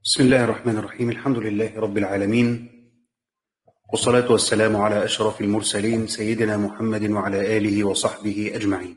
بسم الله الرحمن الرحيم الحمد لله رب العالمين والصلاة والسلام على أشرف المرسلين سيدنا محمد وعلى آله وصحبه أجمعين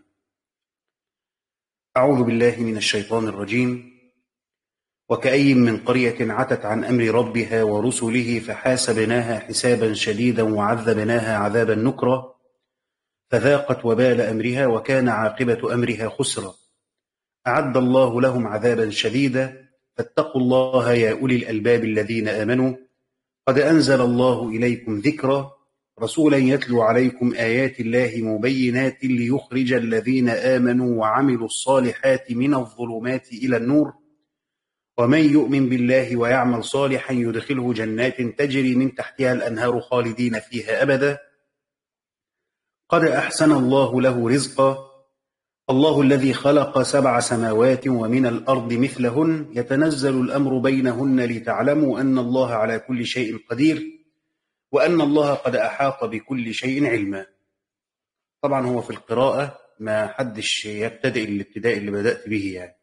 أعوذ بالله من الشيطان الرجيم وكأي من قرية عتت عن أمر ربها ورسله فحاسبناها حسابا شديدا وعذبناها عذابا نكرا فذاقت وبال أمرها وكان عاقبة أمرها خسرا أعد الله لهم عذابا شديدا فاتقوا الله يا أولي الألباب الذين آمنوا قد أنزل الله إليكم ذكرا رسولا يتلو عليكم آيات الله مبينات ليخرج الذين آمنوا وعملوا الصالحات من الظلمات إلى النور ومن يؤمن بالله ويعمل صالحا يدخله جنات تجري من تحتها الأنهار خالدين فيها أبدا قد أحسن الله له رزقا الله الذي خلق سبع سماوات ومن الأرض مثلهن يتنزل الأمر بينهن لتعلموا أن الله على كل شيء قدير وأن الله قد أحاط بكل شيء علما طبعا هو في القراءة ما حدش يبتدئ الابتداء اللي بدأت به يعني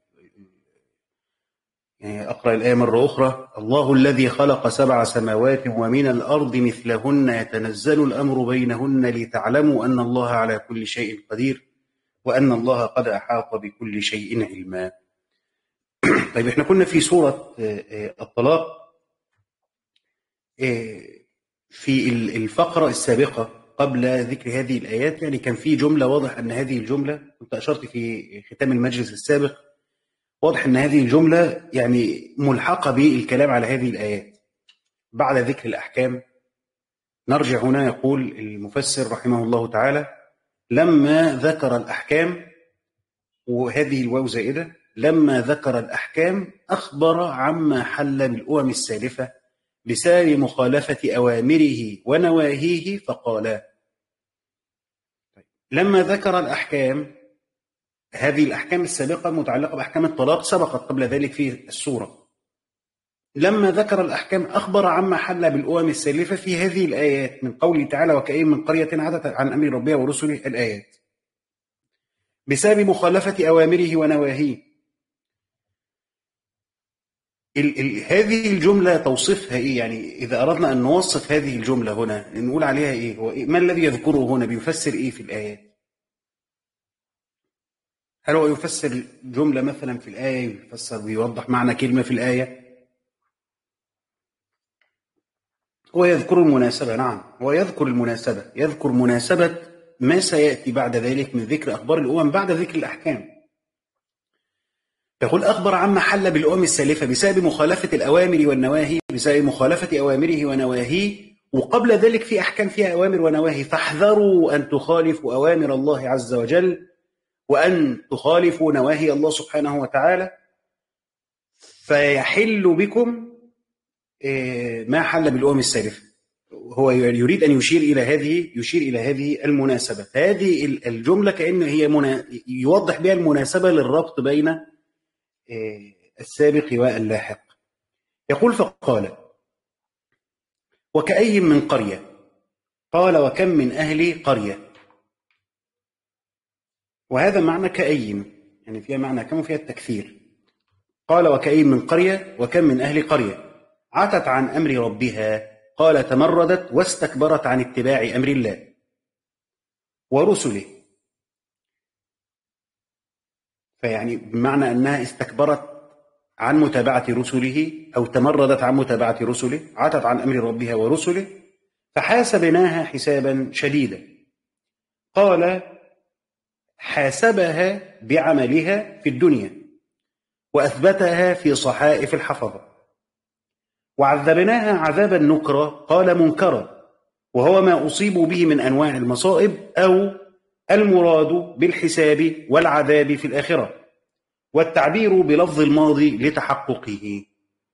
يعني أقرأ الآية مرة أخرى الله الذي خلق سبع سماوات ومن الأرض مثلهن يتنزل الأمر بينهن لتعلموا أن الله على كل شيء قدير وأن الله قد أحاط بكل شيء علما طيب احنا كنا في سورة الطلاق في الفقرة السابقة قبل ذكر هذه الآيات يعني كان في جملة واضح أن هذه الجملة كنت أشرت في ختام المجلس السابق واضح أن هذه الجملة يعني ملحقة بالكلام على هذه الآيات بعد ذكر الأحكام نرجع هنا يقول المفسر رحمه الله تعالى لما ذكر الأحكام وهذه الواو زائدة لما ذكر الأحكام أخبر عما حل بالأمم السالفة بسبب مخالفة أوامره ونواهيه فقال لما ذكر الأحكام هذه الأحكام السابقة المتعلقة بأحكام الطلاق سبقت قبل ذلك في السورة لما ذكر الأحكام أخبر عما حل بالأمم السالفة في هذه الآيات من قوله تعالى وكأين من قرية عدت عن أمر ربها ورسله الآيات بسبب مخالفة أوامره ونواهيه ال ال هذه الجملة توصيفها إيه يعني إذا أردنا أن نوصف هذه الجملة هنا نقول عليها إيه هو إيه؟ ما الذي يذكره هنا بيفسر إيه في الآيات هل هو يفسر جملة مثلا في الآية يفسر ويوضح معنى كلمة في الآية هو يذكر المناسبة نعم هو يذكر المناسبة يذكر مناسبة ما سيأتي بعد ذلك من ذكر أخبار الأمم بعد ذكر الأحكام يقول أخبر عما حل بالأمم السالفة بسبب مخالفة الأوامر والنواهي بسبب مخالفة أوامره ونواهيه وقبل ذلك في أحكام فيها أوامر ونواهي فاحذروا أن تخالفوا أوامر الله عز وجل وأن تخالفوا نواهي الله سبحانه وتعالى فيحل بكم ما حل بالأمم السالفة هو يريد أن يشير إلى هذه يشير إلى هذه المناسبة هذه الجملة كأن هي منا يوضح بها المناسبة للربط بين السابق واللاحق يقول فقال وكأي من قرية قال وكم من أهل قرية وهذا معنى كأي يعني فيها معنى كم فيها التكثير قال وكأي من قرية وكم من أهل قرية عتت عن أمر ربها قال تمردت واستكبرت عن اتباع أمر الله ورسله فيعني بمعنى أنها استكبرت عن متابعة رسله أو تمردت عن متابعة رسله عتت عن أمر ربها ورسله فحاسبناها حسابا شديدا قال حاسبها بعملها في الدنيا وأثبتها في صحائف الحفظة وعذبناها عذابا نكرا قال منكرا وهو ما أصيبوا به من أنواع المصائب أو المراد بالحساب والعذاب في الآخرة والتعبير بلفظ الماضي لتحققه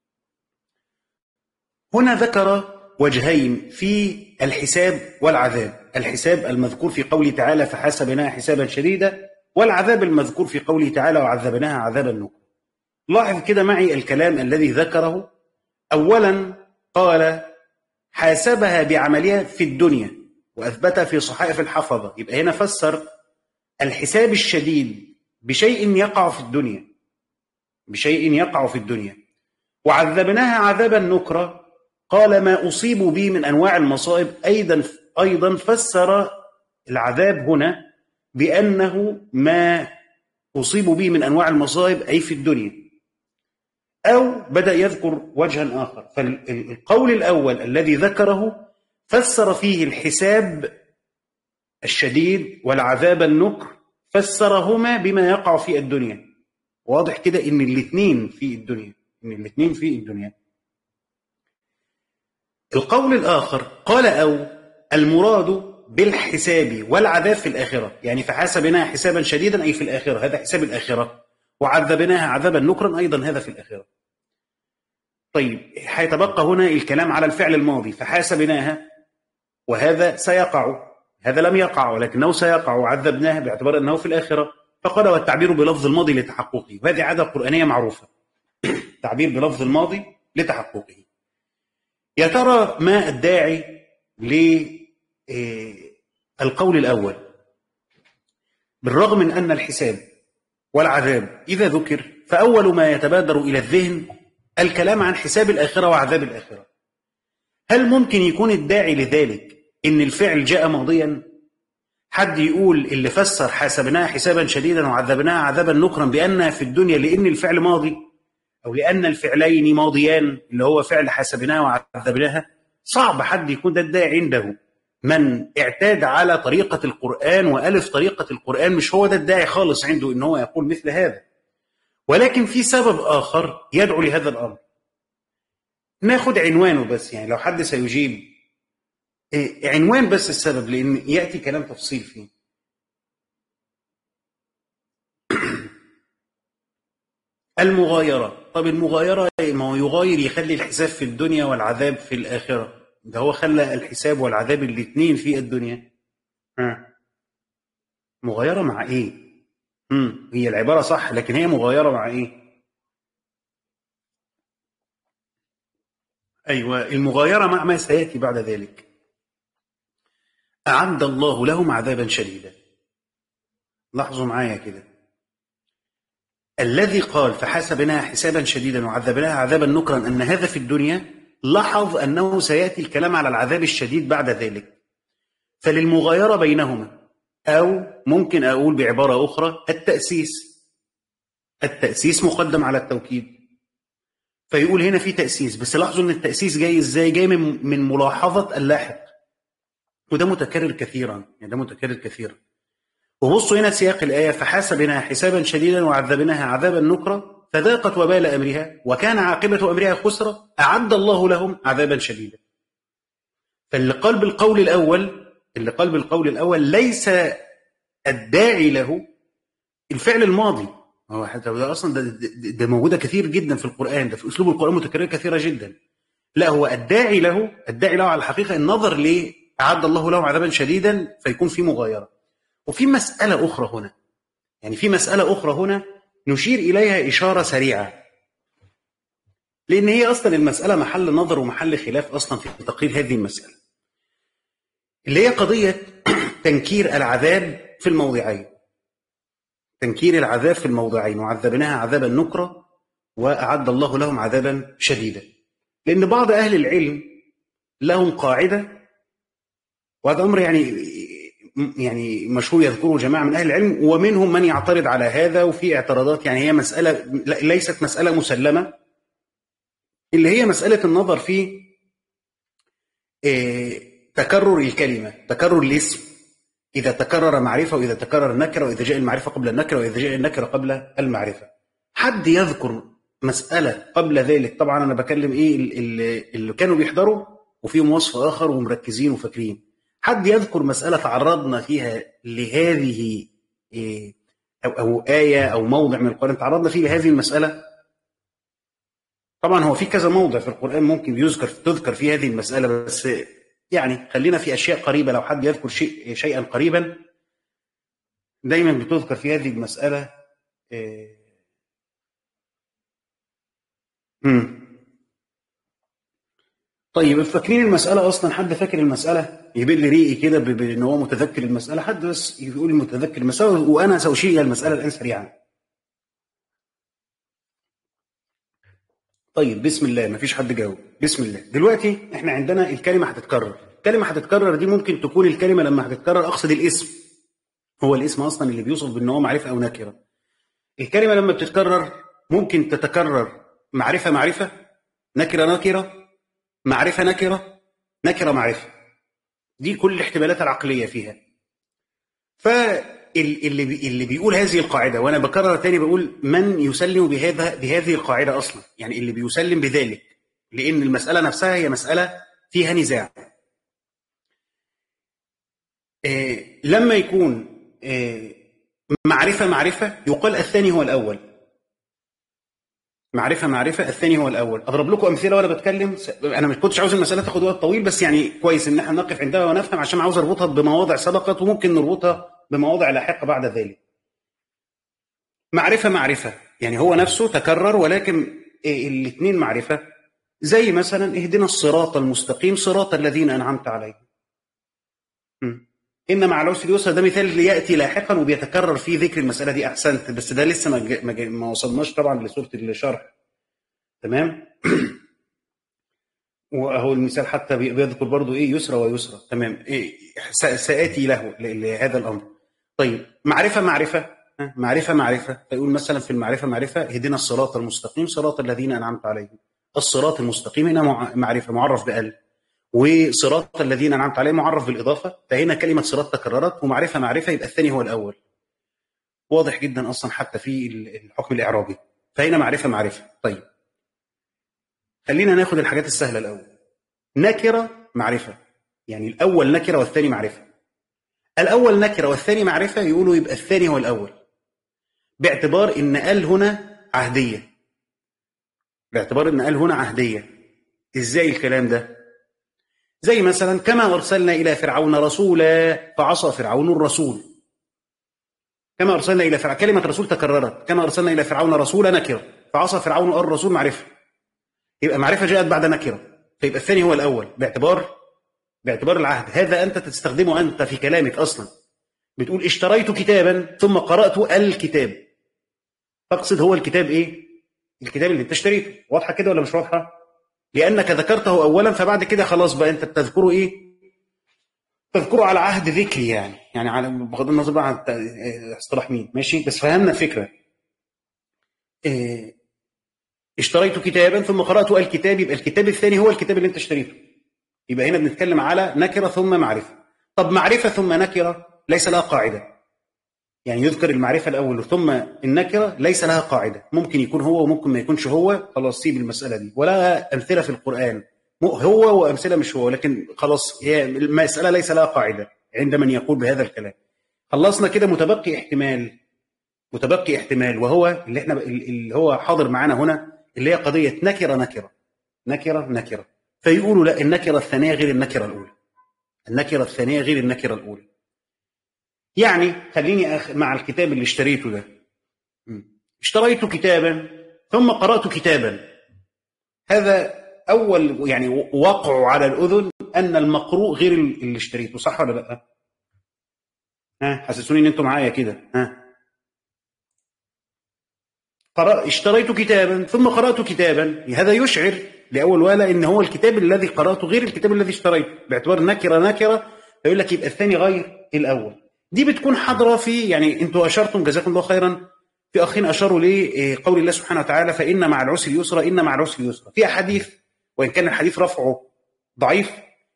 هنا ذكر وجهين في الحساب والعذاب الحساب المذكور في قوله تعالى فحسبناها حسابا شديدا والعذاب المذكور في قوله تعالى وعذبناها عذابا نكرا لاحظ كده معي الكلام الذي ذكره أولا قال حاسبها بعملها في الدنيا وأثبتها في صحائف الحفظة يبقى هنا فسر الحساب الشديد بشيء يقع في الدنيا بشيء يقع في الدنيا وعذبناها عذابا نكرا قال ما أصيبوا به من أنواع المصائب أيضا أيضا فسر العذاب هنا بأنه ما أصيبوا به من أنواع المصائب أي في الدنيا أو بدأ يذكر وجها آخر فالقول الأول الذي ذكره فسر فيه الحساب الشديد والعذاب النكر فسرهما بما يقع في الدنيا واضح كده ان الاثنين في الدنيا ان الاثنين في الدنيا القول الآخر قال أو المراد بالحساب والعذاب في الآخرة يعني فحاسبناها حسابا شديدا أي في الآخرة هذا حساب الآخرة وعذبناها عذابا نكرا أيضا هذا في الآخرة طيب هيتبقى هنا الكلام على الفعل الماضي فحاسبناها وهذا سيقع هذا لم يقع ولكنه سيقع وعذبناه باعتبار أنه في الآخرة فقال والتعبير بلفظ الماضي لتحققه وهذه عادة قرآنية معروفة تعبير بلفظ الماضي لتحققه يا ترى ما الداعي للقول الأول بالرغم من أن الحساب والعذاب إذا ذكر فأول ما يتبادر إلى الذهن الكلام عن حساب الآخرة وعذاب الآخرة هل ممكن يكون الداعي لذلك إن الفعل جاء ماضيا حد يقول اللي فسر حاسبناها حسابا شديدا وعذبناها عذابا نكرا بأنها في الدنيا لأن الفعل ماضي أو لأن الفعلين ماضيان اللي هو فعل حسبناها وعذبناها صعب حد يكون ده الداعي عنده من اعتاد على طريقة القرآن وألف طريقة القرآن مش هو ده الداعي خالص عنده إن هو يقول مثل هذا ولكن في سبب آخر يدعو لهذا الأمر ناخد عنوانه بس يعني لو حد سيجيب إيه عنوان بس السبب لأن يأتي كلام تفصيل فيه المغايرة طب المغايرة ما هو يغاير يخلي الحساب في الدنيا والعذاب في الآخرة ده هو خلى الحساب والعذاب الاثنين في الدنيا ها مغايرة مع ايه مم. هي العبارة صح لكن هي مغايرة مع ايه أيوة المغايرة مع ما سيأتي بعد ذلك أعد الله لهم عذابا شديدا لاحظوا معايا كده الذي قال فحاسبناها حسابا شديدا وعذبناها عذابا نكرا أن هذا في الدنيا لاحظ أنه سيأتي الكلام على العذاب الشديد بعد ذلك فللمغايرة بينهما أو ممكن أقول بعبارة أخرى التأسيس التأسيس مقدم على التوكيد فيقول هنا في تأسيس بس لاحظوا أن التأسيس جاي إزاي جاي من, من ملاحظة اللاحق وده متكرر كثيرا يعني ده متكرر كثيرا وبصوا هنا سياق الآية فحاسبناها حسابا شديدا وعذبناها عذابا نكرا فذاقت وبال أمرها وكان عاقبة أمرها خسرة أعد الله لهم عذابا شديدا فاللي قال بالقول الأول اللي قال بالقول الأول ليس الداعي له الفعل الماضي هو حتى ده أصلا ده, ده, ده موجودة كثير جدا في القرآن ده في أسلوب القرآن متكررة كثيرة جدا لا هو الداعي له الداعي له على الحقيقة النظر ليه أعد الله لهم عذابا شديدا فيكون في مغايرة وفي مسألة أخرى هنا يعني في مسألة أخرى هنا نشير إليها إشارة سريعة لأن هي أصلا المسألة محل نظر ومحل خلاف أصلا في تقرير هذه المسألة اللي هي قضية تنكير العذاب في الموضعين تنكير العذاب في الموضعين وعذبناها عذابا نكرا وأعد الله لهم عذابا شديدا لأن بعض أهل العلم لهم قاعدة وهذا أمر يعني يعني مشهور يذكره جماعة من أهل العلم ومنهم من يعترض على هذا وفي اعتراضات يعني هي مسألة ليست مسألة مسلمة اللي هي مسألة النظر في تكرر الكلمة تكرر الاسم إذا تكرر معرفة وإذا تكرر نكرة وإذا جاء المعرفة قبل النكرة وإذا جاء النكرة قبل المعرفة حد يذكر مسألة قبل ذلك طبعا أنا بكلم إيه اللي كانوا بيحضروا وفيهم وصف آخر ومركزين وفاكرين حد يذكر مسألة تعرضنا فيها لهذه أو, أو آية أو موضع من القرآن تعرضنا فيه لهذه المسألة طبعا هو في كذا موضع في القرآن ممكن يذكر تذكر في هذه المسألة بس يعني خلينا في أشياء قريبة لو حد يذكر شيء شيئا قريبا دايما بتذكر في هذه المسألة امم طيب فاكرين المسألة أصلا حد فاكر المسألة يبل ريقي كده بأن هو متذكر المسألة حد بس يقول متذكر المسألة وأنا سأشير إلى المسألة الآن سريعا طيب بسم الله مفيش حد جاوب بسم الله دلوقتي احنا عندنا الكلمه هتتكرر الكلمه هتتكرر دي ممكن تكون الكلمه لما هتتكرر اقصد الاسم هو الاسم اصلا اللي بيوصف بان هو معرفه او نكره الكلمه لما بتتكرر ممكن تتكرر معرفه معرفه نكره نكره معرفه نكره نكره معرفه دي كل الاحتمالات العقليه فيها فاللي بي اللي بيقول هذه القاعده وانا بكرر تاني بقول من يسلم بهذا بهذه القاعده اصلا يعني اللي بيسلم بذلك لان المساله نفسها هي مساله فيها نزاع آه لما يكون آه معرفه معرفه يقال الثاني هو الاول معرفه معرفه الثاني هو الاول اضرب لكم امثله وانا بتكلم انا ما كنتش عاوز المساله تاخد وقت طويل بس يعني كويس ان احنا نقف عندها ونفهم عشان عاوز اربطها بمواضع سبقت وممكن نربطها بمواضع لاحقه بعد ذلك معرفه معرفه يعني هو نفسه تكرر ولكن الاثنين معرفه زي مثلا اهدنا الصراط المستقيم صراط الذين انعمت عليهم ان مع العسر يسرا ده مثال ياتي لاحقا وبيتكرر فيه ذكر المساله دي احسنت بس ده لسه ما, ما, ما وصلناش طبعا لسوره الشرح تمام وهو المثال حتى بيذكر برضه ايه يسرى ويسرى تمام إيه ساتي له لهذا الامر طيب معرفه معرفه معرفه معرفه فيقول مثلا في المعرفه معرفه اهدنا الصراط المستقيم صراط الذين انعمت عليهم الصراط المستقيم هنا معرفه معرف بال وصراط الذين انعمت عليهم معرف بالاضافه فهنا كلمه صراط تكررت ومعرفه معرفه يبقى الثاني هو الاول واضح جدا اصلا حتى في الحكم الاعرابي فهنا معرفه معرفه طيب خلينا ناخد الحاجات السهله الاول نكره معرفه يعني الاول نكره والثاني معرفه الاول نكره والثاني معرفه يقولوا يبقى الثاني هو الاول باعتبار ان ال هنا عهديه باعتبار ان ال هنا عهديه ازاي الكلام ده زي مثلا كما ارسلنا الى فرعون رسولا فعصى فرعون الرسول كما ارسلنا الى فرعون كلمه رسول تكررت كما ارسلنا الى فرعون رسولا نكره فعصى فرعون الرسول معرفه يبقى معرفه جاءت بعد نكره فيبقى الثاني هو الاول باعتبار باعتبار العهد هذا انت تستخدمه انت في كلامك اصلا بتقول اشتريت كتابا ثم قرات الكتاب تقصد هو الكتاب ايه الكتاب اللي انت اشتريته واضحه كده ولا مش واضحه لانك ذكرته اولا فبعد كده خلاص بقى انت بتذكره ايه تذكره على عهد ذكري يعني يعني على بغض النظر بقى عن اصطلاح مين ماشي بس فهمنا الفكره إيه اشتريت كتابا ثم قرات الكتاب يبقى الكتاب الثاني هو الكتاب اللي انت اشتريته يبقى هنا بنتكلم على نكره ثم معرفه طب معرفه ثم نكره ليس لها قاعده يعني يذكر المعرفه الاول ثم النكره ليس لها قاعده ممكن يكون هو وممكن ما يكونش هو خلاص سيب المساله دي ولا امثله في القران هو وامثله مش هو لكن خلاص هي المساله ليس لها قاعده عند من يقول بهذا الكلام خلصنا كده متبقي احتمال متبقي احتمال وهو اللي احنا اللي هو حاضر معانا هنا اللي هي قضيه نكره نكره نكره نكره فيقولوا لا النكره الثانيه غير النكره الاولى النكره الثانيه غير النكره الاولى يعني خليني أخ... مع الكتاب اللي اشتريته ده اشتريت كتابا ثم قرات كتابا هذا اول يعني وقع على الاذن ان المقروء غير اللي اشتريته صح ولا لا ها حسسوني ان انتم معايا كده ها قرأ اشتريت كتابا ثم قرات كتابا هذا يشعر لاول وهله ان هو الكتاب الذي قراته غير الكتاب الذي اشتريته باعتبار نكره نكره فيقول لك يبقى الثاني غير الاول دي بتكون حاضره في يعني انتوا اشرتم جزاكم الله خيرا في اخين اشاروا لقول الله سبحانه وتعالى فان مع العسر يسرا ان مع العسر يسرا في احاديث وان كان الحديث رفعه ضعيف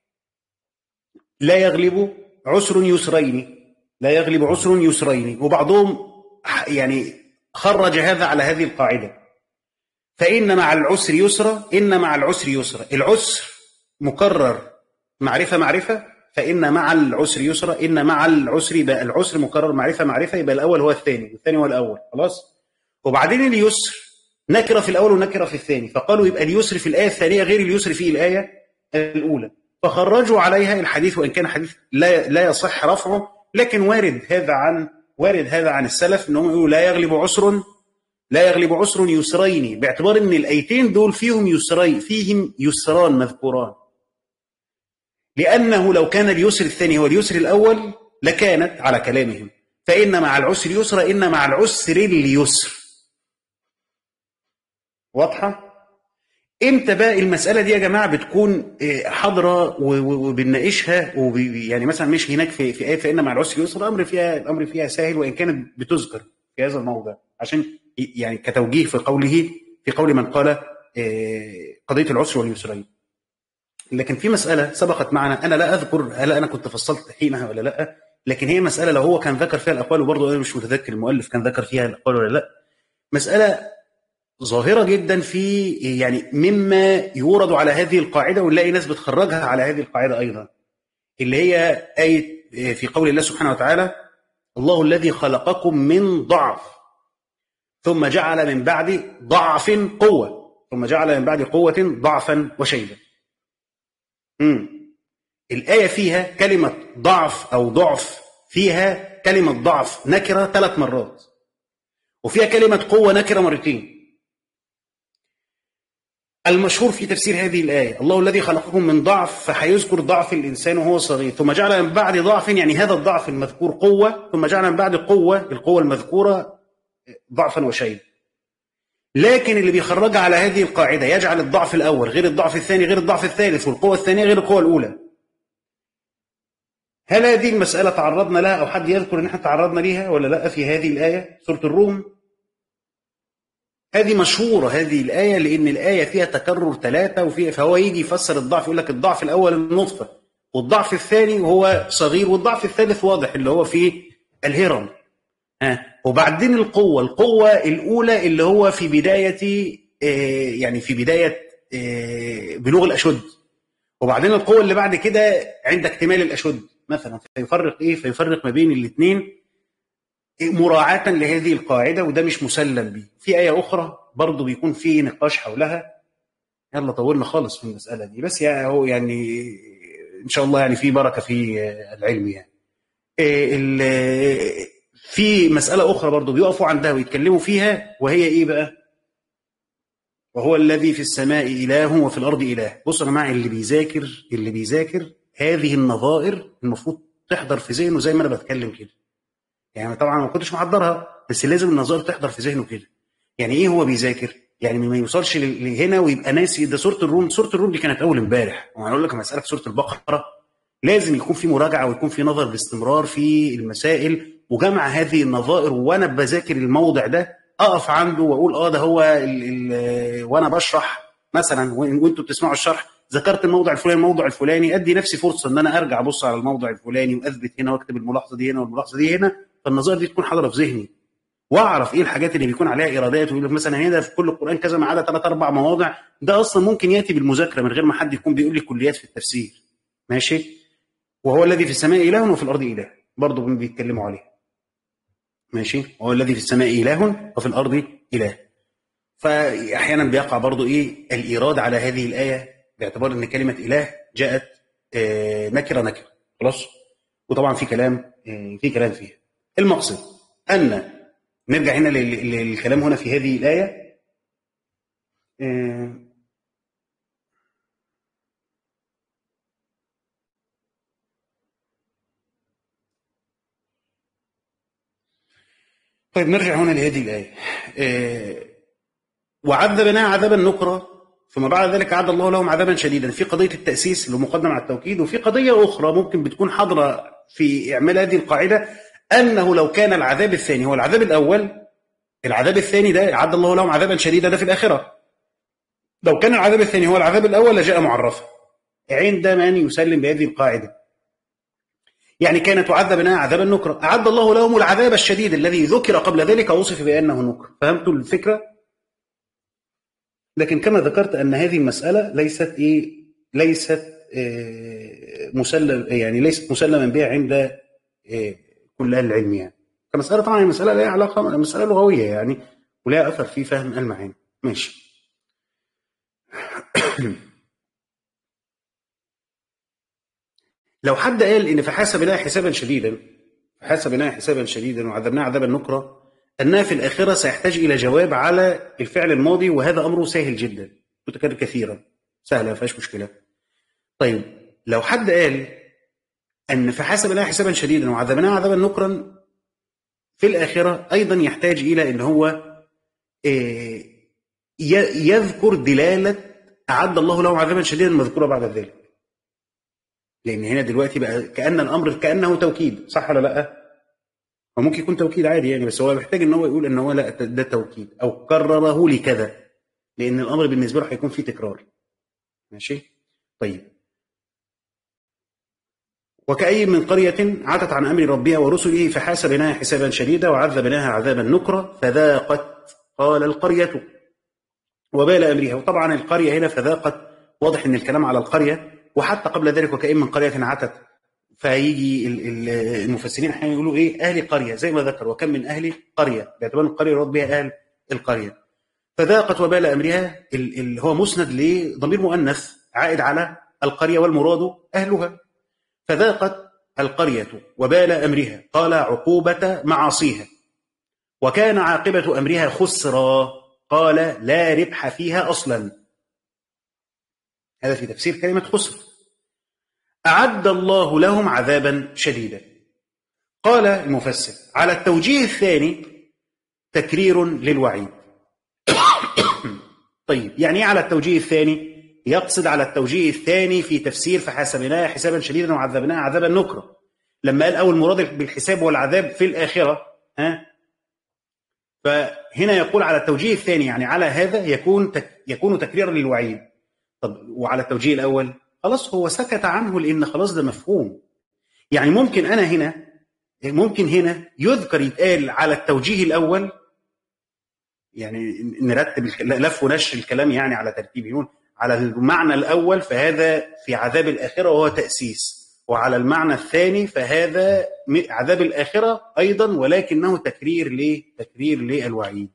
لا يغلب عسر يسرين لا يغلب عسر يسرين وبعضهم يعني خرج هذا على هذه القاعده فان مع العسر يسرا ان مع العسر يسرا العسر مكرر معرفه معرفه فإن مع العسر يسرا إن مع العسر يبقى العسر مكرر معرفة معرفة يبقى الأول هو الثاني والثاني هو الأول خلاص وبعدين اليسر نكرة في الأول ونكرة في الثاني فقالوا يبقى اليسر في الآية الثانية غير اليسر في الآية الأولى فخرجوا عليها الحديث وإن كان حديث لا لا يصح رفعه لكن وارد هذا عن وارد هذا عن السلف انهم يقولوا لا يغلب عسر لا يغلب عسر يسرين باعتبار ان الايتين دول فيهم يسرين فيهم يسران مذكوران لأنه لو كان اليسر الثاني هو اليسر الأول لكانت على كلامهم فإن مع العسر يسرا إن مع العسر اليسر واضحة؟ امتى بقى المساله دي يا جماعه بتكون آه، حاضره و- و- وبنناقشها وبي- يعني مثلا مش هناك في في ايه فان مع العسر يسر الامر فيها الامر فيها سهل وان كانت بتذكر في هذا الموضع عشان ي- يعني كتوجيه في قوله في قول من قال آه، قضيه العسر واليسرين لكن في مساله سبقت معنا انا لا اذكر هل انا كنت فصلت حينها ولا لا لكن هي مساله لو هو كان ذكر فيها الاقوال وبرضه انا مش متذكر المؤلف كان ذكر فيها الاقوال ولا لا مساله ظاهرة جدا في يعني مما يورد على هذه القاعدة ونلاقي ناس بتخرجها على هذه القاعدة أيضا اللي هي آية في قول الله سبحانه وتعالى الله الذي خلقكم من ضعف ثم جعل من بعد ضعف قوة ثم جعل من بعد قوة ضعفا وشيبا مم. الآية فيها كلمة ضعف أو ضعف فيها كلمة ضعف نكرة ثلاث مرات وفيها كلمة قوة نكرة مرتين المشهور في تفسير هذه الآية الله الذي خلقكم من ضعف فهيذكر ضعف الإنسان وهو صغير ثم جعل من بعد ضعف يعني هذا الضعف المذكور قوة ثم جعل من بعد قوة القوة المذكورة ضعفا وشيبا لكن اللي بيخرجها على هذه القاعدة يجعل الضعف الأول غير الضعف الثاني غير الضعف الثالث والقوة الثانية غير القوة الأولى هل هذه المسألة تعرضنا لها أو حد يذكر إن احنا تعرضنا ليها ولا لا في هذه الآية سورة الروم هذه مشهورة هذه الآية لأن الآية فيها تكرر ثلاثة وفيها فهو يجي يفسر الضعف يقول لك الضعف الأول النطفة والضعف الثاني وهو صغير والضعف الثالث واضح اللي هو في الهرم ها وبعدين القوة القوة الأولى اللي هو في بداية آه، يعني في بداية آه، بلوغ الأشد وبعدين القوة اللي بعد كده عند اكتمال الأشد مثلا فيفرق إيه فيفرق ما بين الاثنين مراعاة لهذه القاعدة وده مش مسلم به في آية أخرى برضو بيكون في نقاش حولها يلا طولنا خالص في المسألة دي بس يعني هو يعني إن شاء الله يعني في بركة في العلم يعني إيه ال- في مسألة أخرى برضو بيقفوا عندها ويتكلموا فيها وهي إيه بقى وهو الذي في السماء إله وفي الأرض إله بصوا يا جماعة اللي بيذاكر اللي بيذاكر هذه النظائر المفروض تحضر في ذهنه زي ما أنا بتكلم كده يعني طبعا ما كنتش محضرها بس لازم النظائر تحضر في ذهنه كده يعني ايه هو بيذاكر يعني ما يوصلش ل- لهنا ويبقى ناسي ده سوره الروم سوره الروم دي كانت اول امبارح وهنقول لك مساله في سوره البقره لازم يكون في مراجعه ويكون في نظر باستمرار في المسائل وجمع هذه النظائر وانا بذاكر الموضع ده اقف عنده واقول اه ده هو ال ال وانا بشرح مثلا وإن- وانتوا بتسمعوا الشرح ذكرت الموضع الفلاني الموضع الفلاني ادي نفسي فرصه ان انا ارجع ابص على الموضع الفلاني واثبت هنا واكتب الملاحظه دي هنا والملاحظه دي هنا فالنظائر دي تكون حاضره في ذهني واعرف ايه الحاجات اللي بيكون عليها ايرادات ويقول لك مثلا هنا في كل القران كذا ما عدا ثلاث اربع مواضع ده اصلا ممكن ياتي بالمذاكره من غير ما حد يكون بيقول لي كليات في التفسير ماشي وهو الذي في السماء اله وفي الارض اله برضه بيتكلموا عليه ماشي وهو الذي في السماء اله وفي الارض اله فاحيانا بيقع برضه ايه الايراد على هذه الايه باعتبار ان كلمه اله جاءت آه، نكره نكره خلاص وطبعا في كلام آه، في كلام فيها المقصد ان نرجع هنا لل- للكلام هنا في هذه الايه آه، طيب نرجع هنا لهذه الآية آه، وعذبنا عذابا نكرا ثم بعد ذلك عد الله لهم عذابا شديدا في قضية التأسيس اللي مقدم على التوكيد وفي قضية أخرى ممكن بتكون حاضرة في إعمال هذه القاعدة أنه لو كان العذاب الثاني هو العذاب الأول العذاب الثاني ده عد الله لهم عذابا شديدا ده في الآخرة لو كان العذاب الثاني هو العذاب الأول لجاء معرفا عند من يسلم بهذه القاعدة يعني كانت تعذبنا عذابا نكرا أعد الله لهم العذاب الشديد الذي ذكر قبل ذلك وصف بأنه نكر فهمتوا الفكرة؟ لكن كما ذكرت أن هذه المسألة ليست إيه ليست إيه مسلم يعني ليست مسلما بها عند إيه كل أهل العلم يعني كمسألة طبعا المسألة لها علاقة مسألة لغوية يعني ولها أثر في فهم المعاني ماشي لو حد قال ان فحاسبناه حسابا شديدا فحاسبناه حسابا شديدا وعذبناه عذابا نكرا انها في الاخره سيحتاج الى جواب على الفعل الماضي وهذا امره سهل جدا متكرر كثيرا سهله ما فيهاش مشكله طيب لو حد قال ان فحاسبناه حسابا شديدا وعذبناه عذابا نكرا في الاخره ايضا يحتاج الى ان هو إيه، ي- يذكر دلاله أعد الله لهم عذابا شديدا مذكورة بعد ذلك لأن هنا دلوقتي بقى كأن الأمر كأنه توكيد صح ولا لأ؟ هو ممكن يكون توكيد عادي يعني بس هو محتاج ان هو يقول ان هو لا ده توكيد او كرره لكذا لان الامر بالنسبه له هيكون فيه تكرار ماشي طيب وكأي من قرية عتت عن أمر ربها ورسله فحاسبناها حسابا شديدا وعذبناها عذابا نكرا فذاقت قال القرية وبال أمرها وطبعا القرية هنا فذاقت واضح أن الكلام على القرية وحتى قبل ذلك وكأي من قرية عتت فيجي ال- ال- المفسرين احيانا يقولوا ايه اهل قريه زي ما ذكر وكم من اهل قريه باعتبار القريه يراد بها اهل القريه فذاقت وبال امرها ال- اللي هو مسند لضمير مؤنث عائد على القريه والمراد اهلها فذاقت القريه وبال امرها قال عقوبه معاصيها وكان عاقبه امرها خسرا قال لا ربح فيها اصلا هذا في تفسير كلمه خسر أعد الله لهم عذابا شديدا قال المفسر على التوجيه الثاني تكرير للوعيد طيب يعني ايه على التوجيه الثاني يقصد على التوجيه الثاني في تفسير فحاسبناها حسابا شديدا وعذبناها عذابا نكرا لما قال اول مراد بالحساب والعذاب في الاخره ها فهنا يقول على التوجيه الثاني يعني على هذا يكون تك يكون تكريرا للوعيد طب وعلى التوجيه الاول خلاص هو سكت عنه لان خلاص ده مفهوم يعني ممكن انا هنا ممكن هنا يذكر يتقال على التوجيه الاول يعني نرتب الك- لف ونشر الكلام يعني على ترتيب يقول على المعنى الاول فهذا في عذاب الاخره وهو تاسيس وعلى المعنى الثاني فهذا م- عذاب الاخره ايضا ولكنه تكرير ليه؟ تكرير للوعيد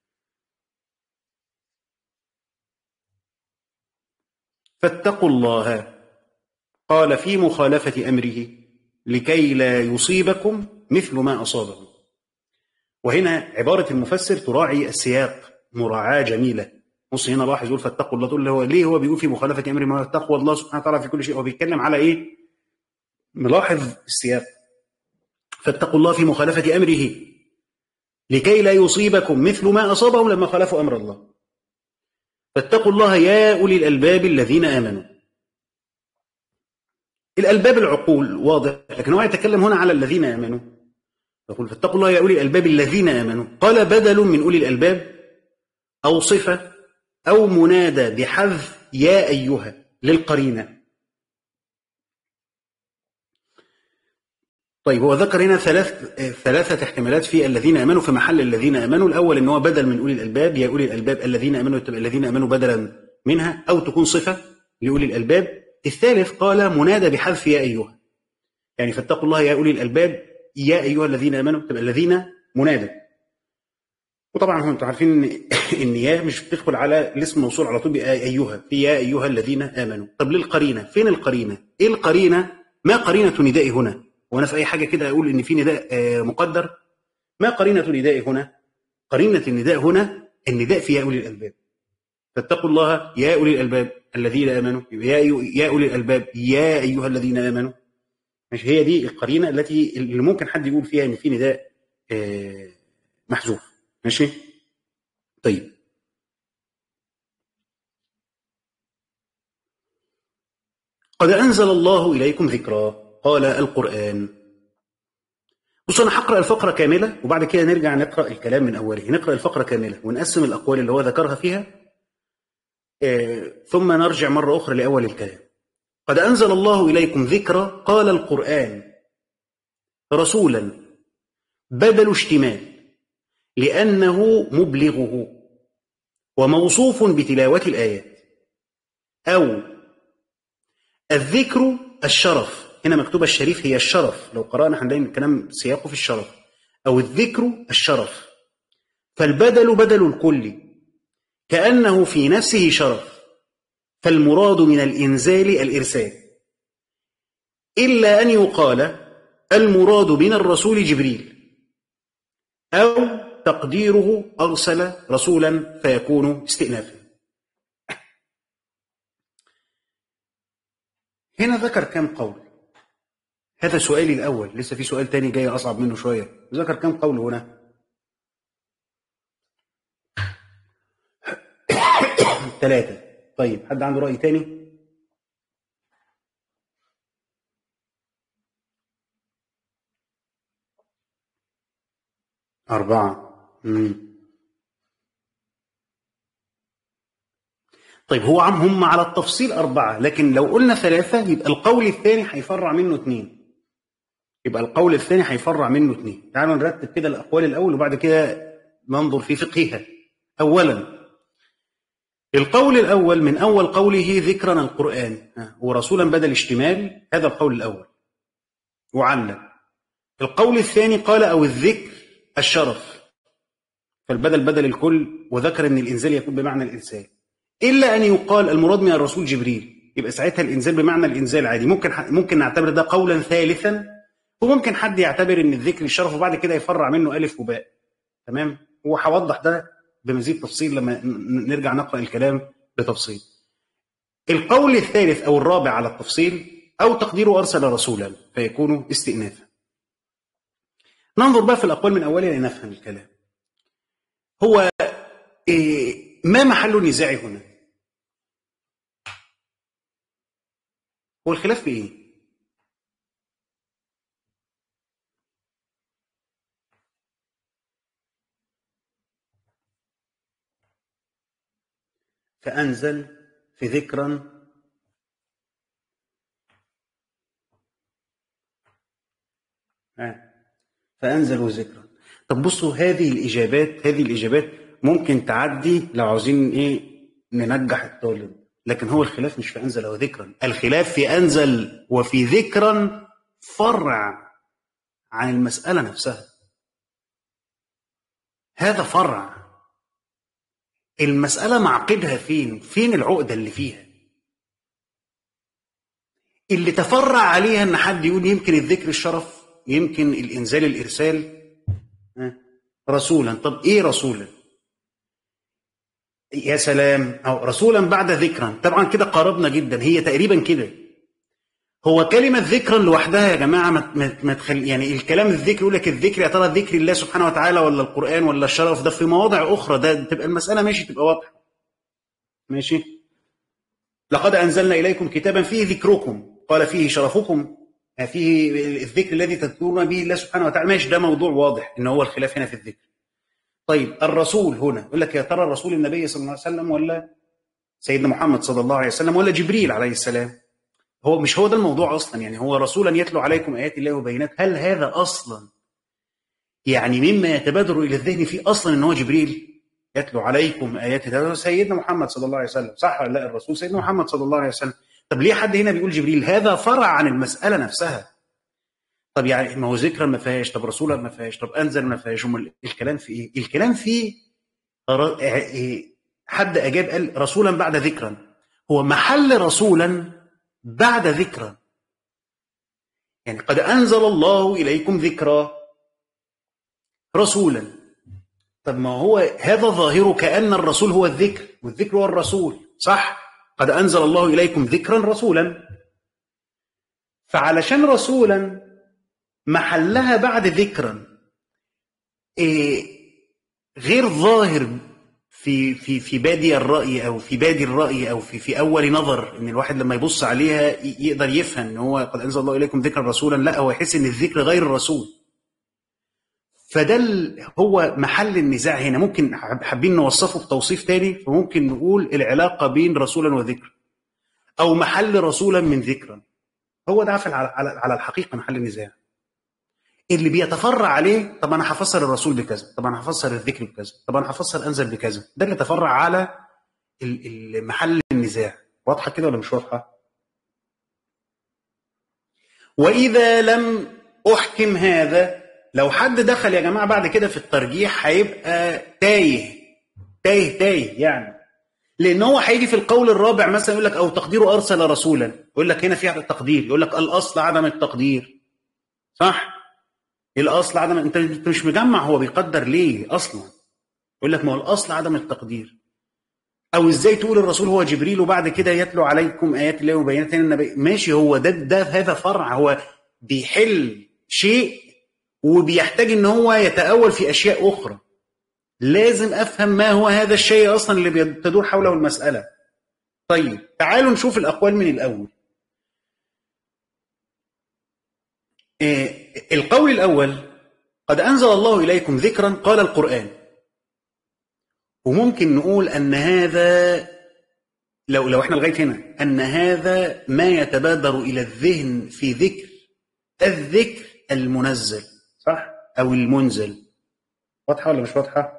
فاتقوا الله قال في مخالفة أمره لكي لا يصيبكم مثل ما أصابهم وهنا عبارة المفسر تراعي السياق مراعاة جميلة بص هنا لاحظ يقول فاتقوا الله تقول له هو ليه هو بيقول في مخالفة أمره ما تقوى الله سبحانه وتعالى في كل شيء هو بيتكلم على إيه ملاحظ السياق فاتقوا الله في مخالفة أمره لكي لا يصيبكم مثل ما أصابهم لما خالفوا أمر الله فاتقوا الله يا أولي الألباب الذين آمنوا الألباب العقول واضح لكن هو يتكلم هنا على الذين آمنوا يقول فاتقوا الله يا أولي الألباب الذين آمنوا قال بدل من أولي الألباب أو صفة أو منادى بحذف يا أيها للقرينة طيب هو ذكر هنا ثلاث ثلاثة احتمالات في الذين آمنوا في محل الذين آمنوا الأول إن هو بدل من أولي الألباب يا أولي الألباب الذين آمنوا تبقى الذين آمنوا بدلا منها أو تكون صفة لأولي الألباب الثالث قال منادى بحذف يا أيها يعني فاتقوا الله يا أولي الألباب يا أيها الذين آمنوا تبقى الذين منادى وطبعا هم انتم عارفين ان ان يا مش بتدخل على الاسم الموصول على طول بأ- ايها في يا ايها الذين امنوا طب ليه القرينه فين القرينه ايه القرينه ما قرينه نداء هنا وانا في اي حاجه كده اقول ان في نداء آه، مقدر ما قرينه نداء هنا قرينه النداء هنا النداء في يا اولي الالباب فاتقوا الله يا اولي الالباب الذين امنوا يا أيو- يا اولي الالباب يا ايها الذين امنوا مش هي دي القرينه التي اللي ممكن حد يقول فيها ان في نداء آه، محذوف ماشي طيب قد أنزل الله إليكم ذكرا قال القرآن بصوا أنا هقرأ الفقرة كاملة وبعد كده نرجع نقرأ الكلام من أوله نقرأ الفقرة كاملة ونقسم الأقوال اللي هو ذكرها فيها آه، ثم نرجع مرة أخرى لأول الكلام قد أنزل الله إليكم ذكرا قال القرآن رسولا بدل اشتمال لأنه مبلغه وموصوف بتلاوة الآيات أو الذكر الشرف هنا مكتوبة الشريف هي الشرف لو قرأنا هنلاقي الكلام سياقه في الشرف أو الذكر الشرف فالبدل بدل الكل كأنه في نفسه شرف فالمراد من الإنزال الإرسال إلا أن يقال المراد من الرسول جبريل أو تقديره أرسل رسولا فيكون استئنافا هنا ذكر كم قول هذا سؤالي الأول لسه في سؤال تاني جاي أصعب منه شوية ذكر كم قول هنا ثلاثة طيب حد عنده رأي تاني أربعة مم. طيب هو عم هم على التفصيل أربعة لكن لو قلنا ثلاثة يبقى القول الثاني هيفرع منه اثنين يبقى القول الثاني هيفرع منه اثنين تعالوا نرتب كده الأقوال الأول وبعد كده ننظر في فقهها أولا القول الأول من أول قوله ذكرا القرآن ورسولا بدل اشتمال هذا القول الأول وعلم القول الثاني قال أو الذكر الشرف فالبدل بدل الكل وذكر أن الإنزال يكون بمعنى الإرسال إلا أن يقال المراد من الرسول جبريل يبقى ساعتها الإنزال بمعنى الإنزال عادي ممكن ممكن نعتبر ده قولا ثالثا وممكن حد يعتبر ان الذكر الشرف وبعد كده يفرع منه الف وباء تمام هو هوضح ده بمزيد تفصيل لما نرجع نقرا الكلام بتفصيل القول الثالث او الرابع على التفصيل او تقديره ارسل رسولا فيكون استئنافا ننظر بقى في الاقوال من اولها لنفهم الكلام هو إيه ما محل النزاع هنا هو الخلاف في ايه فأنزل في ذكرا فأنزلوا ذكرا طب بصوا هذه الإجابات هذه الإجابات ممكن تعدي لو عاوزين إيه ننجح الطالب لكن هو الخلاف مش في أنزل أو ذكرا الخلاف في أنزل وفي ذكرا فرع عن المسألة نفسها هذا فرع المسألة معقدها فين؟ فين العقدة اللي فيها؟ اللي تفرع عليها ان حد يقول يمكن الذكر الشرف يمكن الانزال الارسال رسولا طب ايه رسولا يا سلام او رسولا بعد ذكرا طبعا كده قربنا جدا هي تقريبا كده هو كلمة ذكرا لوحدها يا جماعة ما ما تخل... يعني الكلام الذكر يقول لك الذكر يا ترى ذكر الله سبحانه وتعالى ولا القرآن ولا الشرف ده في مواضع أخرى ده تبقى المسألة ماشي تبقى واضحة ماشي لقد أنزلنا إليكم كتابا فيه ذكركم قال فيه شرفكم فيه الذكر الذي تذكرون به الله سبحانه وتعالى ماشي ده موضوع واضح إن هو الخلاف هنا في الذكر طيب الرسول هنا يقول لك يا ترى الرسول النبي صلى الله عليه وسلم ولا سيدنا محمد صلى الله عليه وسلم ولا جبريل عليه السلام هو مش هو ده الموضوع اصلا يعني هو رسولا يتلو عليكم ايات الله وبينات هل هذا اصلا يعني مما يتبادر الى الذهن فيه اصلا ان هو جبريل يتلو عليكم ايات الله سيدنا محمد صلى الله عليه وسلم صح ولا لا الرسول سيدنا محمد صلى الله عليه وسلم طب ليه حد هنا بيقول جبريل هذا فرع عن المساله نفسها طب يعني ما هو ذكرا ما فيهاش طب رسولا ما فيهاش طب انزل ما فيهاش الكلام في ايه الكلام في حد اجاب قال رسولا بعد ذكرا هو محل رسولا بعد ذكرى يعني قد أنزل الله إليكم ذكرى رسولا طب ما هو هذا ظاهره كأن الرسول هو الذكر والذكر هو الرسول صح قد أنزل الله إليكم ذكرا رسولا فعلشان رسولا محلها بعد ذكرا إيه غير ظاهر في في في بادي الرأي أو في بادي الرأي أو في في أول نظر إن الواحد لما يبص عليها يقدر يفهم إن هو قد أنزل الله إليكم ذكرا رسولا لا هو يحس إن الذكر غير الرسول فده هو محل النزاع هنا ممكن حابين نوصفه بتوصيف تاني فممكن نقول العلاقة بين رسولا وذكر أو محل رسولا من ذكرا هو ده على على الحقيقة محل النزاع اللي بيتفرع عليه طب انا هفسر الرسول بكذا طب انا هفسر الذكر بكذا طب انا هفسر انزل بكذا ده اللي تفرع على محل النزاع واضحه كده ولا مش واضحه واذا لم احكم هذا لو حد دخل يا جماعه بعد كده في الترجيح هيبقى تايه تايه تايه يعني لان هو هيجي في القول الرابع مثلا يقول لك او تقديره ارسل رسولا يقول لك هنا في تقدير يقول لك الاصل عدم التقدير صح الاصل عدم انت انت مش مجمع هو بيقدر ليه اصلا يقول لك ما هو الاصل عدم التقدير او ازاي تقول الرسول هو جبريل وبعد كده يتلو عليكم ايات الله وبينات النبي ماشي هو ده ده هذا فرع هو بيحل شيء وبيحتاج ان هو يتاول في اشياء اخرى لازم افهم ما هو هذا الشيء اصلا اللي تدور حوله المساله طيب تعالوا نشوف الأقوال من الأول إيه القول الأول قد أنزل الله إليكم ذكرا قال القرآن وممكن نقول أن هذا لو لو احنا لغايه هنا ان هذا ما يتبادر الى الذهن في ذكر الذكر المنزل صح او المنزل واضحه ولا مش واضحه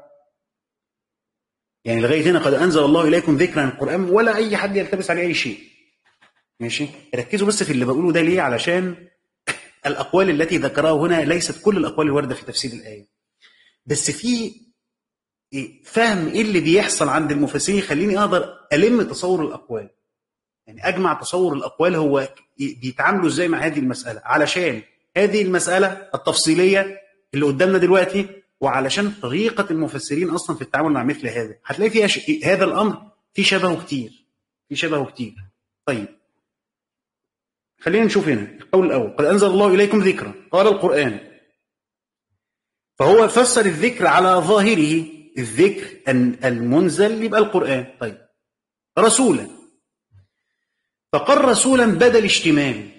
يعني لغايه هنا قد انزل الله اليكم ذكرا القران ولا اي حد يلتبس عليه اي شيء ماشي ركزوا بس في اللي بقوله ده ليه علشان الاقوال التي ذكرها هنا ليست كل الاقوال الوارده في تفسير الايه بس في فهم ايه اللي بيحصل عند المفسرين يخليني اقدر الم تصور الاقوال يعني اجمع تصور الاقوال هو بيتعاملوا ازاي مع هذه المساله علشان هذه المساله التفصيليه اللي قدامنا دلوقتي وعلشان طريقه المفسرين اصلا في التعامل مع مثل هذا هتلاقي فيها ش... هذا الامر في شبهه كتير في شبهه كتير طيب خلينا نشوف هنا القول الاول قد انزل الله اليكم ذكرا قال القران فهو فسر الذكر على ظاهره الذكر المنزل يبقى القرآن طيب رسولا فقال رسولا بدل اشتمال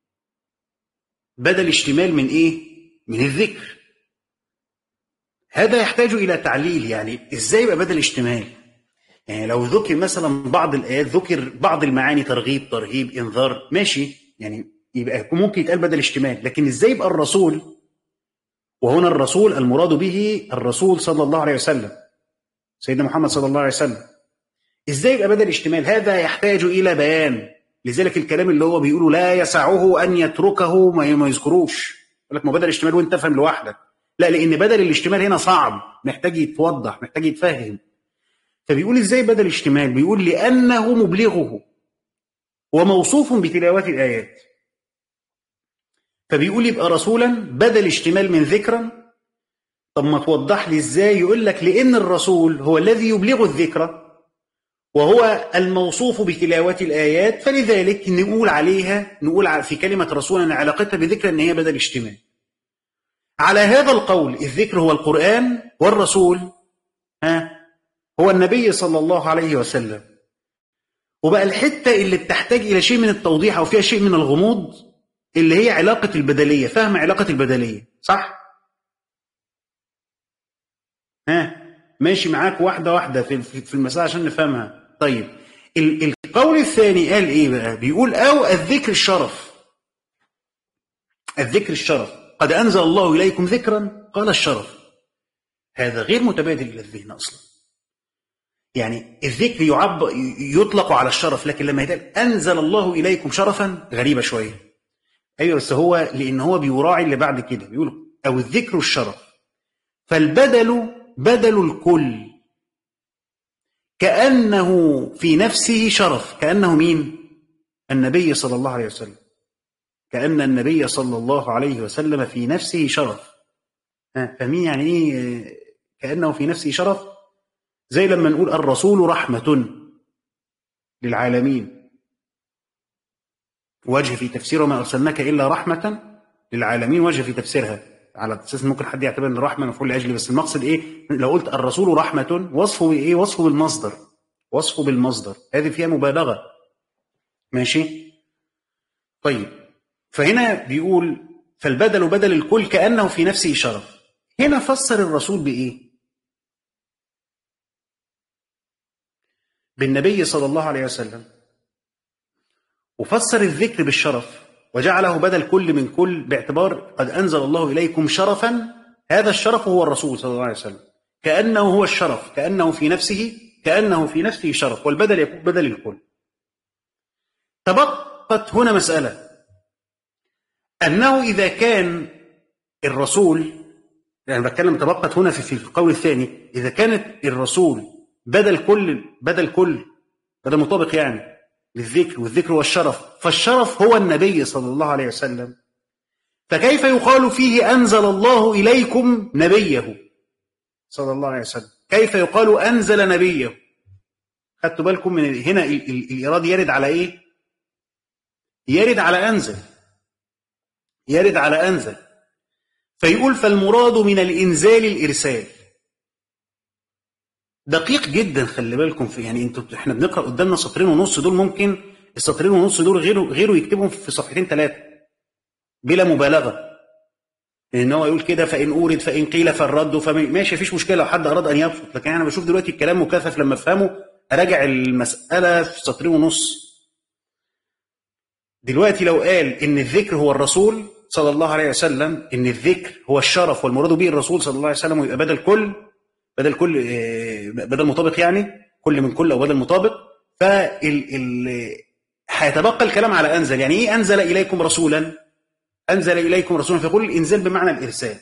بدل اشتمال من ايه من الذكر هذا يحتاج الى تعليل يعني ازاي يبقى بدل اشتمال يعني لو ذكر مثلا بعض الايات ذكر بعض المعاني ترغيب ترهيب انذار ماشي يعني يبقى ممكن يتقال بدل اشتمال لكن ازاي يبقى الرسول وهنا الرسول المراد به الرسول صلى الله عليه وسلم سيدنا محمد صلى الله عليه وسلم ازاي يبقى بدل اشتمال هذا يحتاج الى بيان لذلك الكلام اللي هو بيقوله لا يسعه ان يتركه ما يذكروش يقول لك ما بدل اشتمال وانت تفهم لوحدك لا لان بدل الاشتمال هنا صعب محتاج يتوضح محتاج يتفهم فبيقول ازاي بدل اشتمال بيقول لانه مبلغه وموصوف بتلاوه الايات فبيقول يبقى رسولا بدل اشتمال من ذكرا طب ما توضح لي ازاي يقول لك لان الرسول هو الذي يبلغ الذكرى وهو الموصوف بتلاوة الآيات فلذلك نقول عليها نقول في كلمة رسول أن علاقتها بذكر أن هي بدل اشتمال على هذا القول الذكر هو القرآن والرسول ها هو النبي صلى الله عليه وسلم وبقى الحتة اللي بتحتاج إلى شيء من التوضيح أو فيها شيء من الغموض اللي هي علاقة البدلية فهم علاقة البدلية صح؟ ها ماشي معاك واحدة واحدة في في المسألة عشان نفهمها طيب القول الثاني قال ايه بقى بيقول او الذكر الشرف الذكر الشرف قد انزل الله اليكم ذكرا قال الشرف هذا غير متبادل الى الذهن اصلا يعني الذكر يعب يطلق على الشرف لكن لما يتقال انزل الله اليكم شرفا غريبه شويه ايوه بس هو لان هو بيراعي اللي بعد كده بيقول او الذكر الشرف فالبدل بدل الكل كأنه في نفسه شرف كأنه مين النبي صلى الله عليه وسلم كأن النبي صلى الله عليه وسلم في نفسه شرف فمين يعني ايه كأنه في نفسه شرف زي لما نقول الرسول رحمة للعالمين وجه في تفسير ما أرسلناك إلا رحمة للعالمين وجه في تفسيرها على اساس ممكن حد يعتبر ان الرحمه مفعول لاجلي بس المقصد ايه لو قلت الرسول رحمه وصفه ايه وصفه بالمصدر وصفه بالمصدر هذه فيها مبالغه ماشي طيب فهنا بيقول فالبدل بدل الكل كانه في نفسه شرف هنا فسر الرسول بايه بالنبي صلى الله عليه وسلم وفسر الذكر بالشرف وجعله بدل كل من كل باعتبار قد أنزل الله إليكم شرفا هذا الشرف هو الرسول صلى الله عليه وسلم كأنه هو الشرف كأنه في نفسه كأنه في نفسه شرف والبدل يكون بدل الكل تبقت هنا مسألة أنه إذا كان الرسول يعني بتكلم تبقت هنا في القول الثاني إذا كانت الرسول بدل كل بدل كل بدل مطابق يعني للذكر والذكر والشرف فالشرف هو النبي صلى الله عليه وسلم فكيف يقال فيه أنزل الله إليكم نبيه صلى الله عليه وسلم كيف يقال أنزل نبيه خدتوا بالكم من هنا الإيراد يرد على إيه يرد على أنزل يرد على أنزل فيقول فالمراد من الإنزال الإرسال دقيق جدا خلي بالكم في يعني انتوا احنا بنقرا قدامنا سطرين ونص دول ممكن السطرين ونص دول غيره غيره يكتبهم في صفحتين ثلاثه بلا مبالغه ان هو يقول كده فان اورد فان قيل فالرد فماشي مفيش مشكله لو حد اراد ان يبسط لكن انا بشوف دلوقتي الكلام مكثف لما افهمه اراجع المساله في سطرين ونص دلوقتي لو قال ان الذكر هو الرسول صلى الله عليه وسلم ان الذكر هو الشرف والمراد به الرسول صلى الله عليه وسلم ويبقى بدل كل بدل كل آه، بدل مطابق يعني كل من كل او بدل مطابق فال ال هيتبقى الكلام على انزل يعني ايه انزل اليكم رسولا انزل اليكم رسولا فيقول الانزال بمعنى الارسال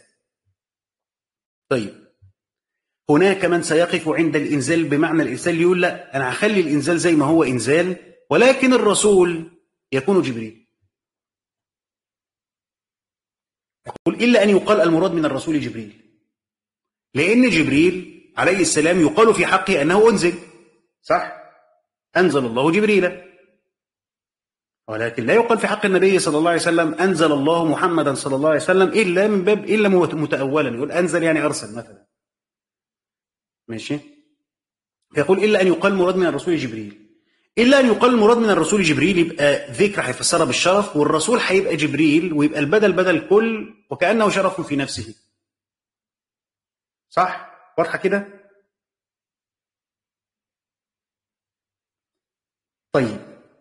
طيب هناك من سيقف عند الانزال بمعنى الارسال يقول لا انا هخلي الانزال زي ما هو انزال ولكن الرسول يكون جبريل يقول الا ان يقال المراد من الرسول جبريل لان جبريل عليه السلام يقال في حقه انه انزل صح انزل الله جبريل ولكن لا يقال في حق النبي صلى الله عليه وسلم انزل الله محمدا صلى الله عليه وسلم الا من باب الا متاولا يقول انزل يعني ارسل مثلا ماشي فيقول الا ان يقال مراد من الرسول جبريل الا ان يقال المراد من الرسول جبريل يبقى ذكر هيفسرها بالشرف والرسول هيبقى جبريل ويبقى البدل بدل كل وكانه شرف في نفسه صح واضحه كده طيب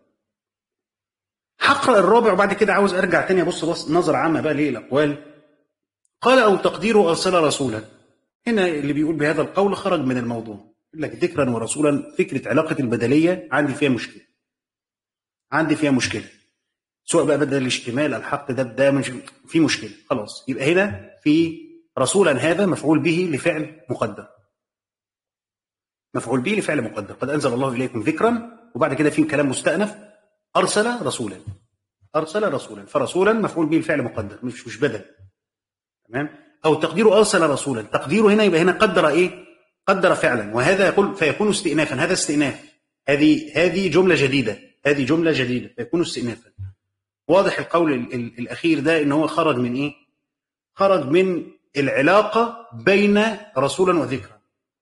هقرا الرابع وبعد كده عاوز ارجع تاني ابص بص نظر عامه بقى ليه الاقوال قال او تقديره ارسل رسولا هنا اللي بيقول بهذا القول خرج من الموضوع يقول لك ذكرا ورسولا فكره علاقه البدليه عندي فيها مشكله عندي فيها مشكله سواء بقى بدل الاشتمال الحق ده ده مش في مشكله خلاص يبقى هنا في رسولا هذا مفعول به لفعل مقدر مفعول به لفعل مقدر قد انزل الله اليكم ذكرا وبعد كده في كلام مستأنف ارسل رسولا ارسل رسولا فرسولا مفعول به لفعل مقدر مش مش بدل تمام او تقديره ارسل رسولا تقديره هنا يبقى هنا قدر ايه قدر فعلا وهذا يقول فيكون استئنافا هذا استئناف هذه هذه جمله جديده هذه جمله جديده فيكون استئنافا واضح القول ال ال الاخير ده ان هو خرج من ايه خرج من العلاقه بين رسولا وذكرا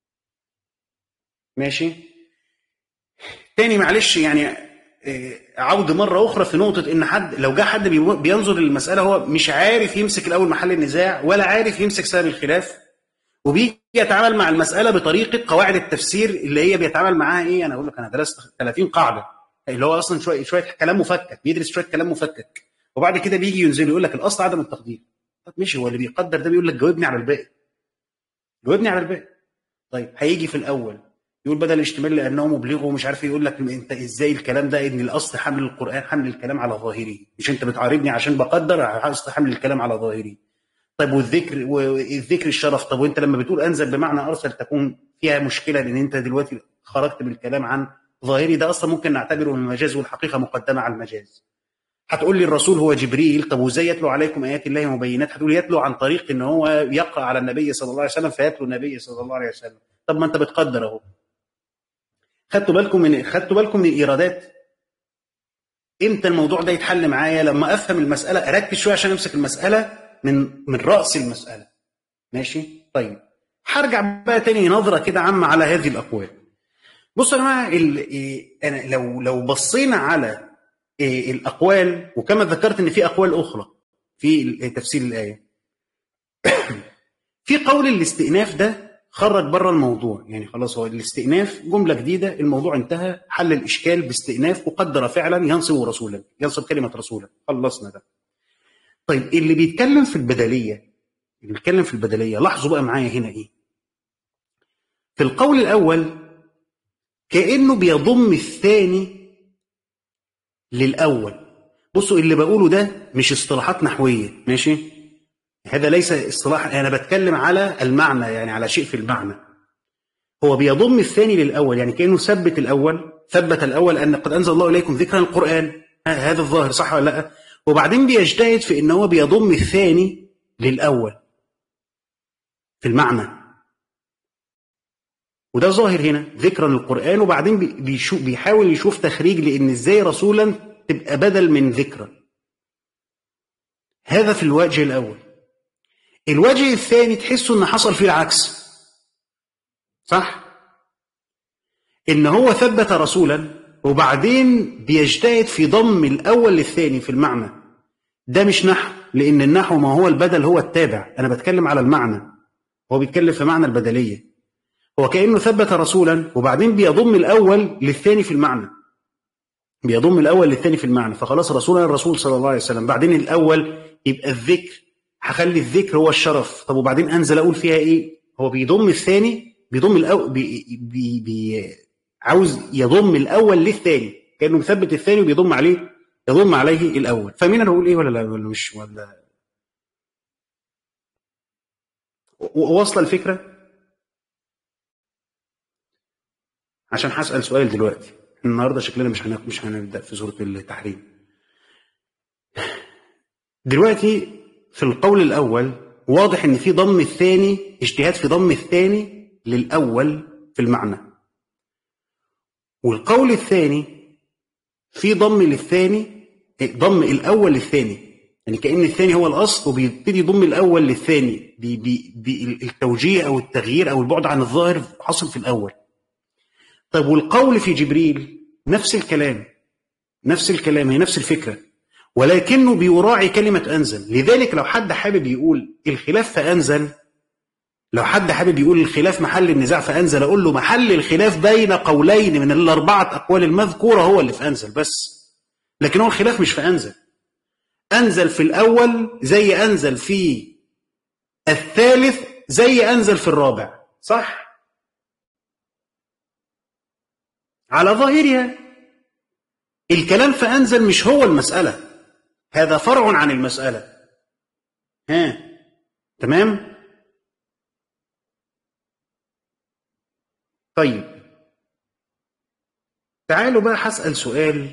ماشي تاني معلش يعني عودة مرة أخرى في نقطة إن حد لو جه حد بينظر للمسألة هو مش عارف يمسك الأول محل النزاع ولا عارف يمسك سبب الخلاف وبيجي يتعامل مع المسألة بطريقة قواعد التفسير اللي هي بيتعامل معاها إيه أنا أقول لك أنا درست 30 قاعدة اللي هو أصلا شوية شوية كلام مفكك بيدرس شوية كلام مفكك وبعد كده بيجي ينزل يقول لك الأصل عدم التقدير طب ماشي هو اللي بيقدر ده بيقول لك جاوبني على الباقي جاوبني على الباقي طيب هيجي في الأول يقول بدل الاشتمال لانه مبلغ ومش عارف يقول لك انت ازاي الكلام ده ان الاصل حمل القران حمل الكلام على ظاهره مش انت بتعارضني عشان بقدر اصل حمل الكلام على ظاهره طيب والذكر والذكر الشرف طب وانت لما بتقول انزل بمعنى ارسل تكون فيها مشكله لان انت دلوقتي خرجت بالكلام عن ظاهري ده اصلا ممكن نعتبره من المجاز والحقيقه مقدمه على المجاز هتقول لي الرسول هو جبريل طب وازاي يتلو عليكم ايات الله مبينات هتقول يتلو عن طريق ان هو يقرا على النبي صلى الله عليه وسلم فيتلو النبي صلى الله عليه وسلم طب ما انت بتقدر اهو خدتوا بالكم من خدتوا بالكم من الايرادات امتى الموضوع ده يتحل معايا لما افهم المساله اركز شويه عشان امسك المساله من من راس المساله ماشي طيب هرجع بقى تاني نظره كده عامه على هذه الاقوال بصوا يا جماعه انا لو لو بصينا على الاقوال وكما ذكرت ان في اقوال اخرى في تفسير الايه في قول الاستئناف ده خرج بره الموضوع يعني خلاص هو الاستئناف جمله جديده الموضوع انتهى حل الاشكال باستئناف وقدر فعلا ينصب رسولا ينصب كلمه رسولا خلصنا ده طيب اللي بيتكلم في البدليه اللي بيتكلم في البدليه لاحظوا بقى معايا هنا ايه في القول الاول كانه بيضم الثاني للاول بصوا اللي بقوله ده مش اصطلاحات نحويه ماشي هذا ليس اصطلاح انا بتكلم على المعنى يعني على شيء في المعنى هو بيضم الثاني للاول يعني كانه ثبت الاول ثبت الاول ان قد انزل الله اليكم ذكرا القران هذا الظاهر صح ولا لا وبعدين بيجتهد في ان هو بيضم الثاني للاول في المعنى وده ظاهر هنا ذكرا القران وبعدين بيشوف بيحاول يشوف تخريج لان ازاي رسولا تبقى بدل من ذكرى هذا في الوجه الاول الوجه الثاني تحسوا ان حصل فيه العكس صح ان هو ثبت رسولا وبعدين بيجتهد في ضم الاول للثاني في المعنى ده مش نحو لان النحو ما هو البدل هو التابع انا بتكلم على المعنى هو بيتكلم في معنى البدليه هو كانه ثبت رسولا وبعدين بيضم الاول للثاني في المعنى بيضم الاول للثاني في المعنى فخلاص رسولا الرسول صلى الله عليه وسلم بعدين الاول يبقى الذكر هخلي الذكر هو الشرف طب وبعدين انزل اقول فيها ايه هو بيضم الثاني بيضم الاول بي بي بي عاوز يضم الاول للثاني كانه مثبت الثاني وبيضم عليه يضم عليه الاول فاهمين انا بقول ايه ولا لا ولا مش ولا واصله الفكره عشان هسال سؤال دلوقتي النهارده شكلنا مش هنبدا مش هنبدا في سوره التحريم دلوقتي في القول الاول واضح ان في ضم الثاني اجتهاد في ضم الثاني للاول في المعنى والقول الثاني في ضم للثاني ضم الاول للثاني يعني كان الثاني هو الاصل وبيبتدي يضم الاول للثاني بالتوجيه او التغيير او البعد عن الظاهر حصل في الاول طيب والقول في جبريل نفس الكلام نفس الكلام هي نفس الفكره ولكنه بيراعي كلمه انزل لذلك لو حد حابب يقول الخلاف فانزل لو حد حابب يقول الخلاف محل النزاع فانزل اقول له محل الخلاف بين قولين من الاربعه اقوال المذكوره هو اللي في انزل بس لكن هو الخلاف مش في انزل انزل في الاول زي انزل في الثالث زي انزل في الرابع صح على ظاهرها الكلام في انزل مش هو المساله هذا فرع عن المساله ها تمام طيب تعالوا بقى هسال سؤال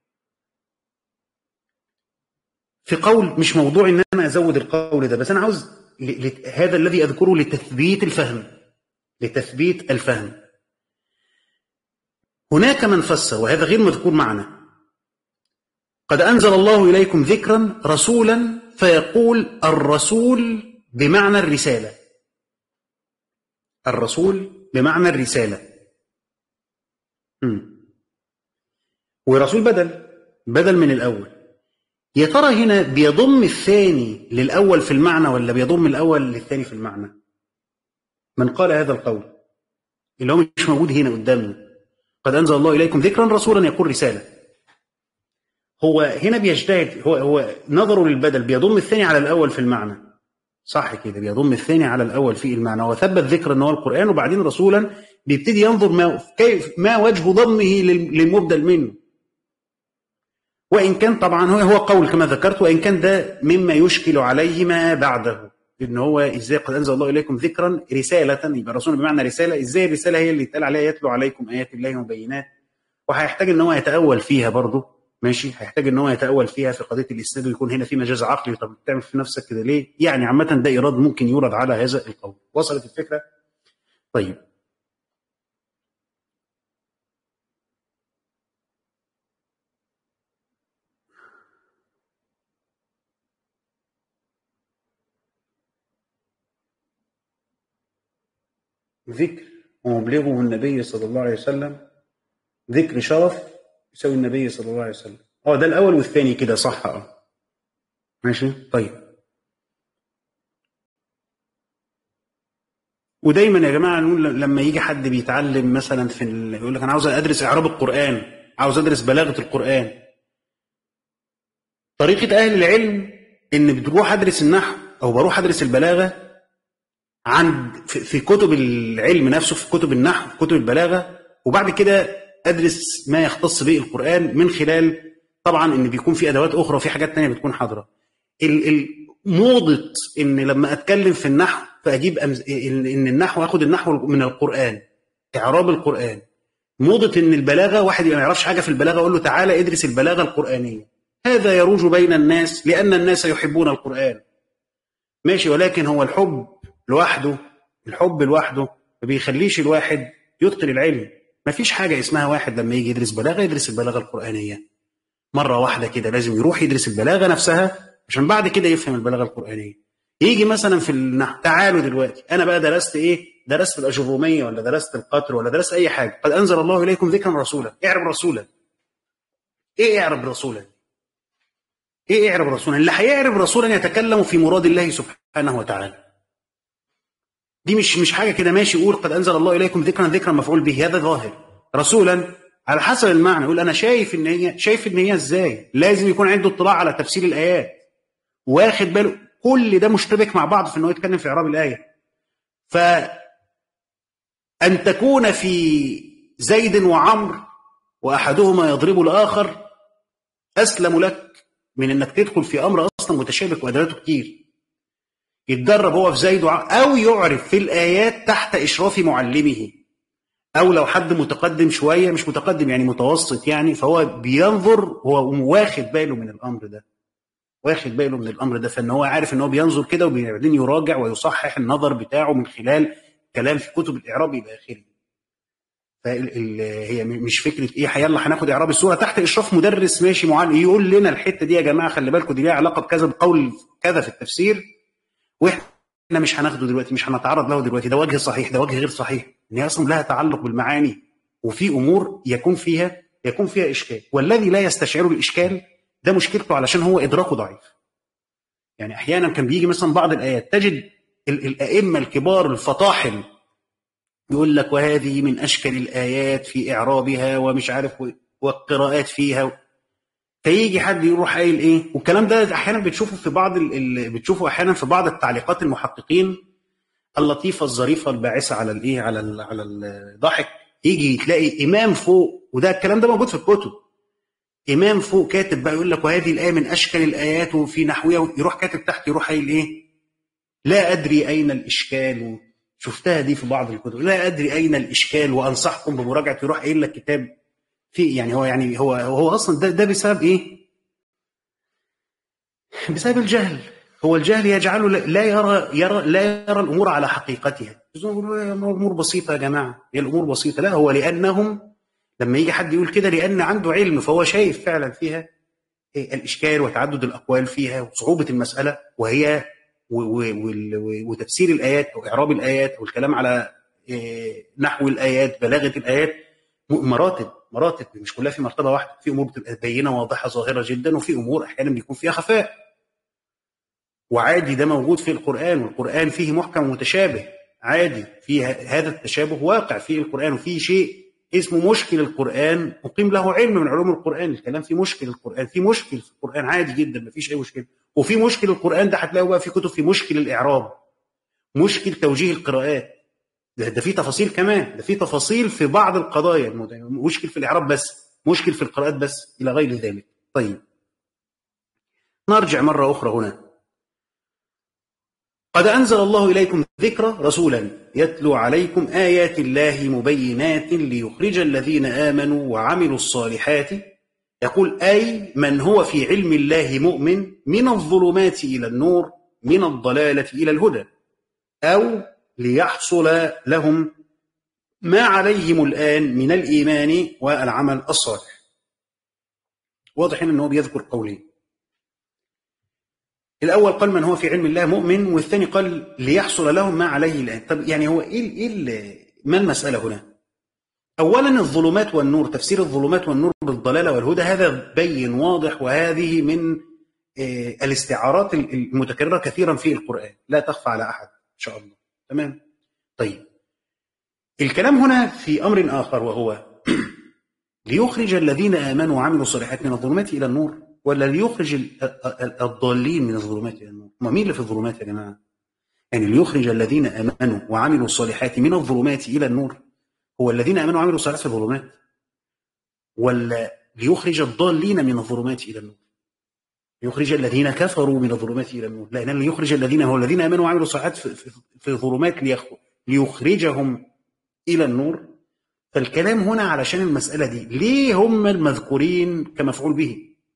في قول مش موضوع ان انا ازود القول ده بس انا عاوز ل... ل... هذا الذي اذكره لتثبيت الفهم لتثبيت الفهم هناك من فسر وهذا غير مذكور معنا قد انزل الله اليكم ذكرا رسولا فيقول الرسول بمعنى الرساله الرسول بمعنى الرساله م. ورسول بدل بدل من الاول يا ترى هنا بيضم الثاني للأول في المعنى ولا بيضم الأول للثاني في المعنى من قال هذا القول اللي هو مش موجود هنا قدامنا قد أنزل الله إليكم ذكرا رسولا يقول رسالة هو هنا بيجتهد هو هو نظره للبدل بيضم الثاني على الأول في المعنى صح كده بيضم الثاني على الأول في المعنى هو ثبت ذكر أن هو القرآن وبعدين رسولا بيبتدي ينظر ما كيف ما وجه ضمه للمبدل منه وإن كان طبعا هو هو قول كما ذكرت وإن كان ده مما يشكل عليه ما بعده إن هو إزاي قد أنزل الله إليكم ذكرا رسالة يبقى الرسول بمعنى رسالة إزاي الرسالة هي اللي يتقال عليها يتلو عليكم آيات الله مبينات وهيحتاج إن هو يتأول فيها برضه ماشي هيحتاج إن هو يتأول فيها في قضية الإسناد ويكون هنا في مجاز عقلي طب بتعمل في نفسك كده ليه؟ يعني عامة ده إيراد ممكن يورد على هذا القول وصلت الفكرة؟ طيب ذكر ومبلغه النبي صلى الله عليه وسلم ذكر شرف يساوي النبي صلى الله عليه وسلم اه ده الاول والثاني كده صح اه ماشي طيب ودايما يا جماعه نقول لما يجي حد بيتعلم مثلا في ال... يقول لك انا عاوز ادرس اعراب القران عاوز ادرس بلاغه القران طريقه اهل العلم ان بتروح ادرس النحو او بروح ادرس البلاغه عند في كتب العلم نفسه في كتب النحو في كتب البلاغه وبعد كده ادرس ما يختص به القران من خلال طبعا ان بيكون في ادوات اخرى وفي حاجات تانية بتكون حاضره موضه ان لما اتكلم في النحو فاجيب أمز... ان النحو اخد النحو من القران اعراب القران موضه ان البلاغه واحد ما يعرفش حاجه في البلاغه اقول له تعالى ادرس البلاغه القرانيه هذا يروج بين الناس لان الناس يحبون القران ماشي ولكن هو الحب لوحده الحب لوحده ما بيخليش الواحد يتقن العلم ما فيش حاجة اسمها واحد لما يجي يدرس بلاغة يدرس البلاغة القرآنية مرة واحدة كده لازم يروح يدرس البلاغة نفسها عشان بعد كده يفهم البلاغة القرآنية يجي مثلا في النحو تعالوا دلوقتي أنا بقى درست إيه درست الاجروميه ولا درست القطر ولا درست اي حاجه قد انزل الله اليكم ذكرا رسولا اعرب رسولا ايه اعرب رسولا ايه اعرب رسولا اللي هيعرب رسولا يتكلم في مراد الله سبحانه وتعالى دي مش مش حاجه كده ماشي يقول قد انزل الله اليكم ذكرا ذكرا مفعول به هذا ظاهر رسولا على حسب المعنى يقول انا شايف ان هي شايف ان هي ازاي لازم يكون عنده اطلاع على تفسير الايات واخد باله كل ده مشتبك مع بعض في انه يتكلم في اعراب الايه ف ان تكون في زيد وعمر واحدهما يضرب الاخر اسلم لك من انك تدخل في امر اصلا متشابك وادلاته كتير يتدرب هو في زيد وعمر او يعرف في الايات تحت اشراف معلمه او لو حد متقدم شويه مش متقدم يعني متوسط يعني فهو بينظر هو واخد باله من الامر ده واخد باله من الامر ده فان هو عارف ان هو بينظر كده وبعدين يراجع ويصحح النظر بتاعه من خلال كلام في كتب الاعراب الى اخره هي مش فكره ايه يلا هناخد اعراب السوره تحت اشراف مدرس ماشي معلم يقول لنا الحته دي يا جماعه خلي بالكم دي ليها علاقه بكذا بقول كذا في التفسير واحنا مش هناخده دلوقتي مش هنتعرض له دلوقتي ده وجه صحيح ده وجه غير صحيح ان هي اصلا لها تعلق بالمعاني وفي امور يكون فيها يكون فيها اشكال والذي لا يستشعر الاشكال ده مشكلته علشان هو ادراكه ضعيف يعني احيانا كان بيجي مثلا بعض الايات تجد الائمه الكبار الفطاحل يقول لك وهذه من اشكل الايات في اعرابها ومش عارف والقراءات فيها فيجي حد يروح قايل ايه والكلام ده احيانا بتشوفه في بعض ال... بتشوفه احيانا في بعض التعليقات المحققين اللطيفه الظريفه الباعثه على الايه على ال... على الضحك يجي تلاقي امام فوق وده الكلام ده موجود في الكتب امام فوق كاتب بقى يقول لك وهذه الايه من اشكل الايات وفي نحوها يروح كاتب تحت يروح قايل ايه لا ادري اين الاشكال شفتها دي في بعض الكتب لا ادري اين الاشكال وانصحكم بمراجعه يروح قايل لك كتاب في يعني هو يعني هو هو اصلا ده, ده بسبب ايه؟ بسبب الجهل هو الجهل يجعله لا يرى يرى لا يرى الامور على حقيقتها امور بسيطه يا جماعه هي الامور بسيطه لا هو لانهم لما يجي حد يقول كده لان عنده علم فهو شايف فعلا فيها الاشكال وتعدد الاقوال فيها وصعوبه المساله وهي وتفسير الايات او اعراب الايات او الكلام على نحو الايات بلاغه الايات مراتب مراتب مش كلها في مرتبه واحده في امور بتبقى بينه واضحه ظاهره جدا وفي امور احيانا بيكون فيها خفاء وعادي ده موجود في القران والقران فيه محكم ومتشابه عادي في هذا التشابه واقع في القران وفي شيء اسمه مشكل القران اقيم له علم من علوم القران الكلام في مشكل القران في مشكل في القران عادي جدا ما فيش اي مشكله وفي مشكل القران ده هتلاقوا بقى في كتب في مشكل الاعراب مشكل توجيه القراءات ده, ده في تفاصيل كمان ده في تفاصيل في بعض القضايا مشكل في الاعراب بس مشكل في القراءات بس الى غير ذلك طيب نرجع مره اخرى هنا قد انزل الله اليكم ذكرى رسولا يتلو عليكم ايات الله مبينات ليخرج الذين امنوا وعملوا الصالحات يقول اي من هو في علم الله مؤمن من الظلمات الى النور من الضلاله الى الهدى او ليحصل لهم ما عليهم الآن من الإيمان والعمل الصالح واضح هنا أنه بيذكر قولين الأول قال من هو في علم الله مؤمن والثاني قال ليحصل لهم ما عليه الآن طب يعني هو إيه, إيه ما المسألة هنا أولا الظلمات والنور تفسير الظلمات والنور بالضلالة والهدى هذا بين واضح وهذه من الاستعارات المتكررة كثيرا في القرآن لا تخفى على أحد إن شاء الله تمام طيب الكلام هنا في امر اخر وهو ليخرج الذين امنوا وعملوا الصالحات من الظلمات الى النور ولا ليخرج الضالين من الظلمات الى النور ما مين اللي في الظلمات يا جماعه يعني ليخرج الذين امنوا وعملوا الصالحات من الظلمات الى النور هو الذين امنوا وعملوا الصالحات في الظلمات ولا ليخرج الضالين من الظلمات الى النور ليخرج الذين كفروا من الظلمات الى النور لان ليخرج الذين هو الذين امنوا وعملوا الصالحات في, في, في ظلمات ليخرجهم الى النور فالكلام هنا علشان المساله دي ليه هم المذكورين كمفعول به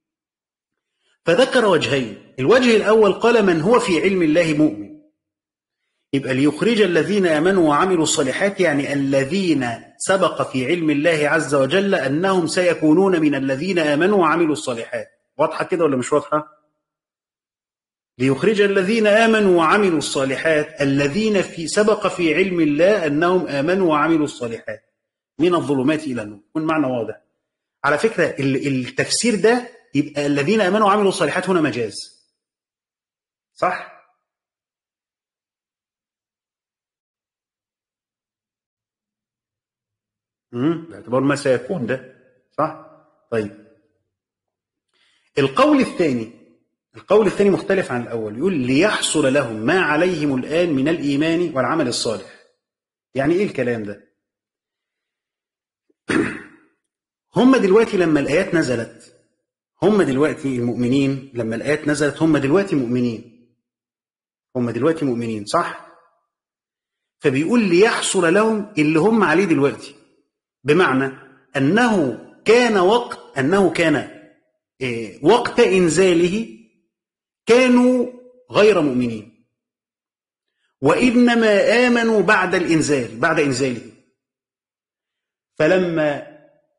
فذكر وجهين الوجه الاول قال من هو في علم الله مؤمن يبقى ليخرج الذين امنوا وعملوا الصالحات يعني الذين سبق في علم الله عز وجل انهم سيكونون من الذين امنوا وعملوا الصالحات واضحه كده ولا مش واضحه ليخرج الذين آمنوا وعملوا الصالحات الذين في سبق في علم الله أنهم آمنوا وعملوا الصالحات من الظلمات إلى النور يكون معنى واضح على فكرة التفسير ده يبقى الذين آمنوا وعملوا الصالحات هنا مجاز صح؟ امم باعتبار ما سيكون ده صح؟ طيب القول الثاني القول الثاني مختلف عن الأول يقول ليحصل لهم ما عليهم الآن من الإيمان والعمل الصالح يعني إيه الكلام ده هم دلوقتي لما الآيات نزلت هم دلوقتي المؤمنين لما الآيات نزلت هم دلوقتي مؤمنين هم دلوقتي مؤمنين صح فبيقول ليحصل لهم اللي هم عليه دلوقتي بمعنى أنه كان وقت أنه كان إيه وقت إنزاله كانوا غير مؤمنين وإنما آمنوا بعد الإنزال بعد إنزاله فلما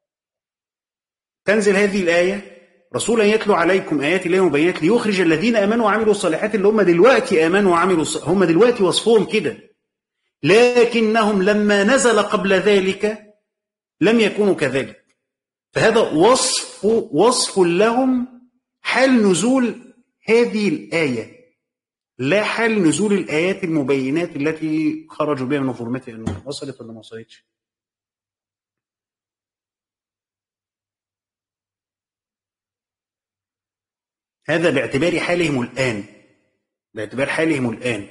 تنزل هذه الآية رسولا يتلو عليكم آيات الله مبينات ليخرج الذين آمنوا وعملوا الصالحات اللي هم دلوقتي آمنوا وعملوا هم دلوقتي وصفهم كده لكنهم لما نزل قبل ذلك لم يكونوا كذلك فهذا وصف وصف لهم حال نزول هذه الآية لا حال نزول الآيات المبينات التي خرجوا بها من ظلمات النور وصلت ولا ما وصلتش؟ هذا باعتبار حالهم الآن باعتبار حالهم الآن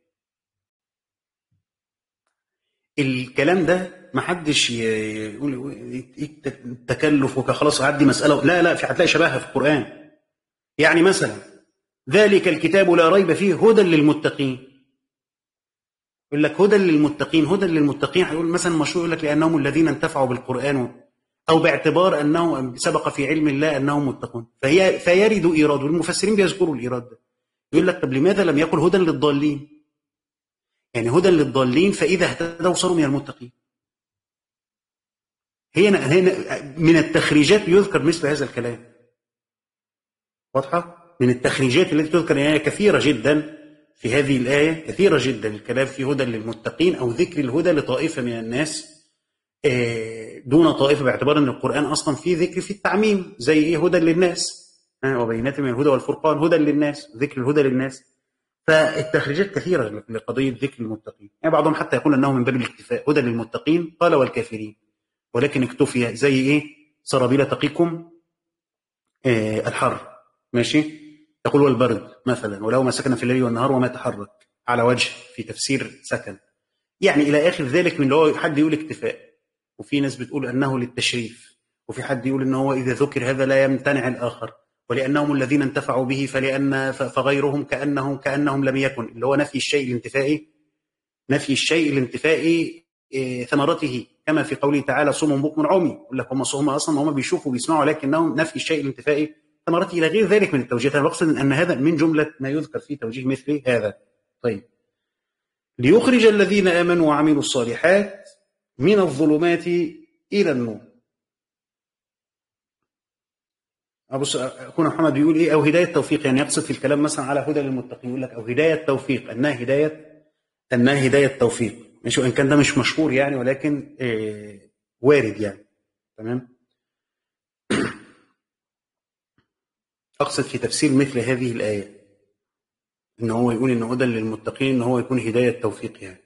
الكلام ده ما حدش يقول التكلف وخلاص عدي مسألة لا لا في هتلاقي شبهها في القرآن يعني مثلا ذلك الكتاب لا ريب فيه هدى للمتقين يقول لك هدى للمتقين هدى للمتقين هيقول مثلا مشروع يقول لك لأنهم الذين انتفعوا بالقرآن أو باعتبار أنه سبق في علم الله أنهم متقون فهي فيرد إيراد والمفسرين بيذكروا الإيراد ده يقول لك طب لماذا لم يقل هدى للضالين يعني هدى للضالين فإذا اهتدوا صاروا من المتقين هنا هنا من التخريجات يذكر مثل هذا الكلام واضحة؟ من التخريجات التي تذكر يعني كثيرة جدا في هذه الآية كثيرة جدا الكلام في هدى للمتقين أو ذكر الهدى لطائفة من الناس دون طائفة باعتبار أن القرآن أصلا فيه ذكر في التعميم زي إيه هدى للناس وبينات من الهدى والفرقان هدى للناس ذكر الهدى للناس فالتخريجات كثيرة لقضية ذكر المتقين يعني بعضهم حتى يقول أنه من باب الاكتفاء هدى للمتقين قال والكافرين ولكن اكتفي زي إيه سرابيل تقيكم آه الحر ماشي يقول والبرد مثلا ولو ما سكن في الليل والنهار وما تحرك على وجه في تفسير سكن يعني إلى آخر ذلك من اللي هو حد يقول اكتفاء وفي ناس بتقول أنه للتشريف وفي حد يقول أنه إذا ذكر هذا لا يمتنع الآخر ولأنهم الذين انتفعوا به فلأن فغيرهم كأنهم كأنهم لم يكن اللي هو نفي الشيء الانتفائي نفي الشيء الانتفائي ثمرته كما في قوله تعالى صم بكم عمي يقول لك هم صم اصلا هم بيشوفوا وبيسمعوا لكنهم نفي الشيء الانتفائي ثمرته الى غير ذلك من التوجيهات انا بقصد ان هذا من جمله ما يذكر في توجيه مثل هذا طيب ليخرج الذين امنوا وعملوا الصالحات من الظلمات إلى النور أبو أخونا محمد بيقول إيه أو هداية توفيق يعني يقصد في الكلام مثلا على هدى للمتقين يقول لك أو هداية توفيق أنها هداية أنها هداية توفيق مش وإن كان ده مش مشهور يعني ولكن إيه وارد يعني تمام أقصد في تفسير مثل هذه الآية إن هو يقول إن هدى للمتقين إن هو يكون هداية توفيق يعني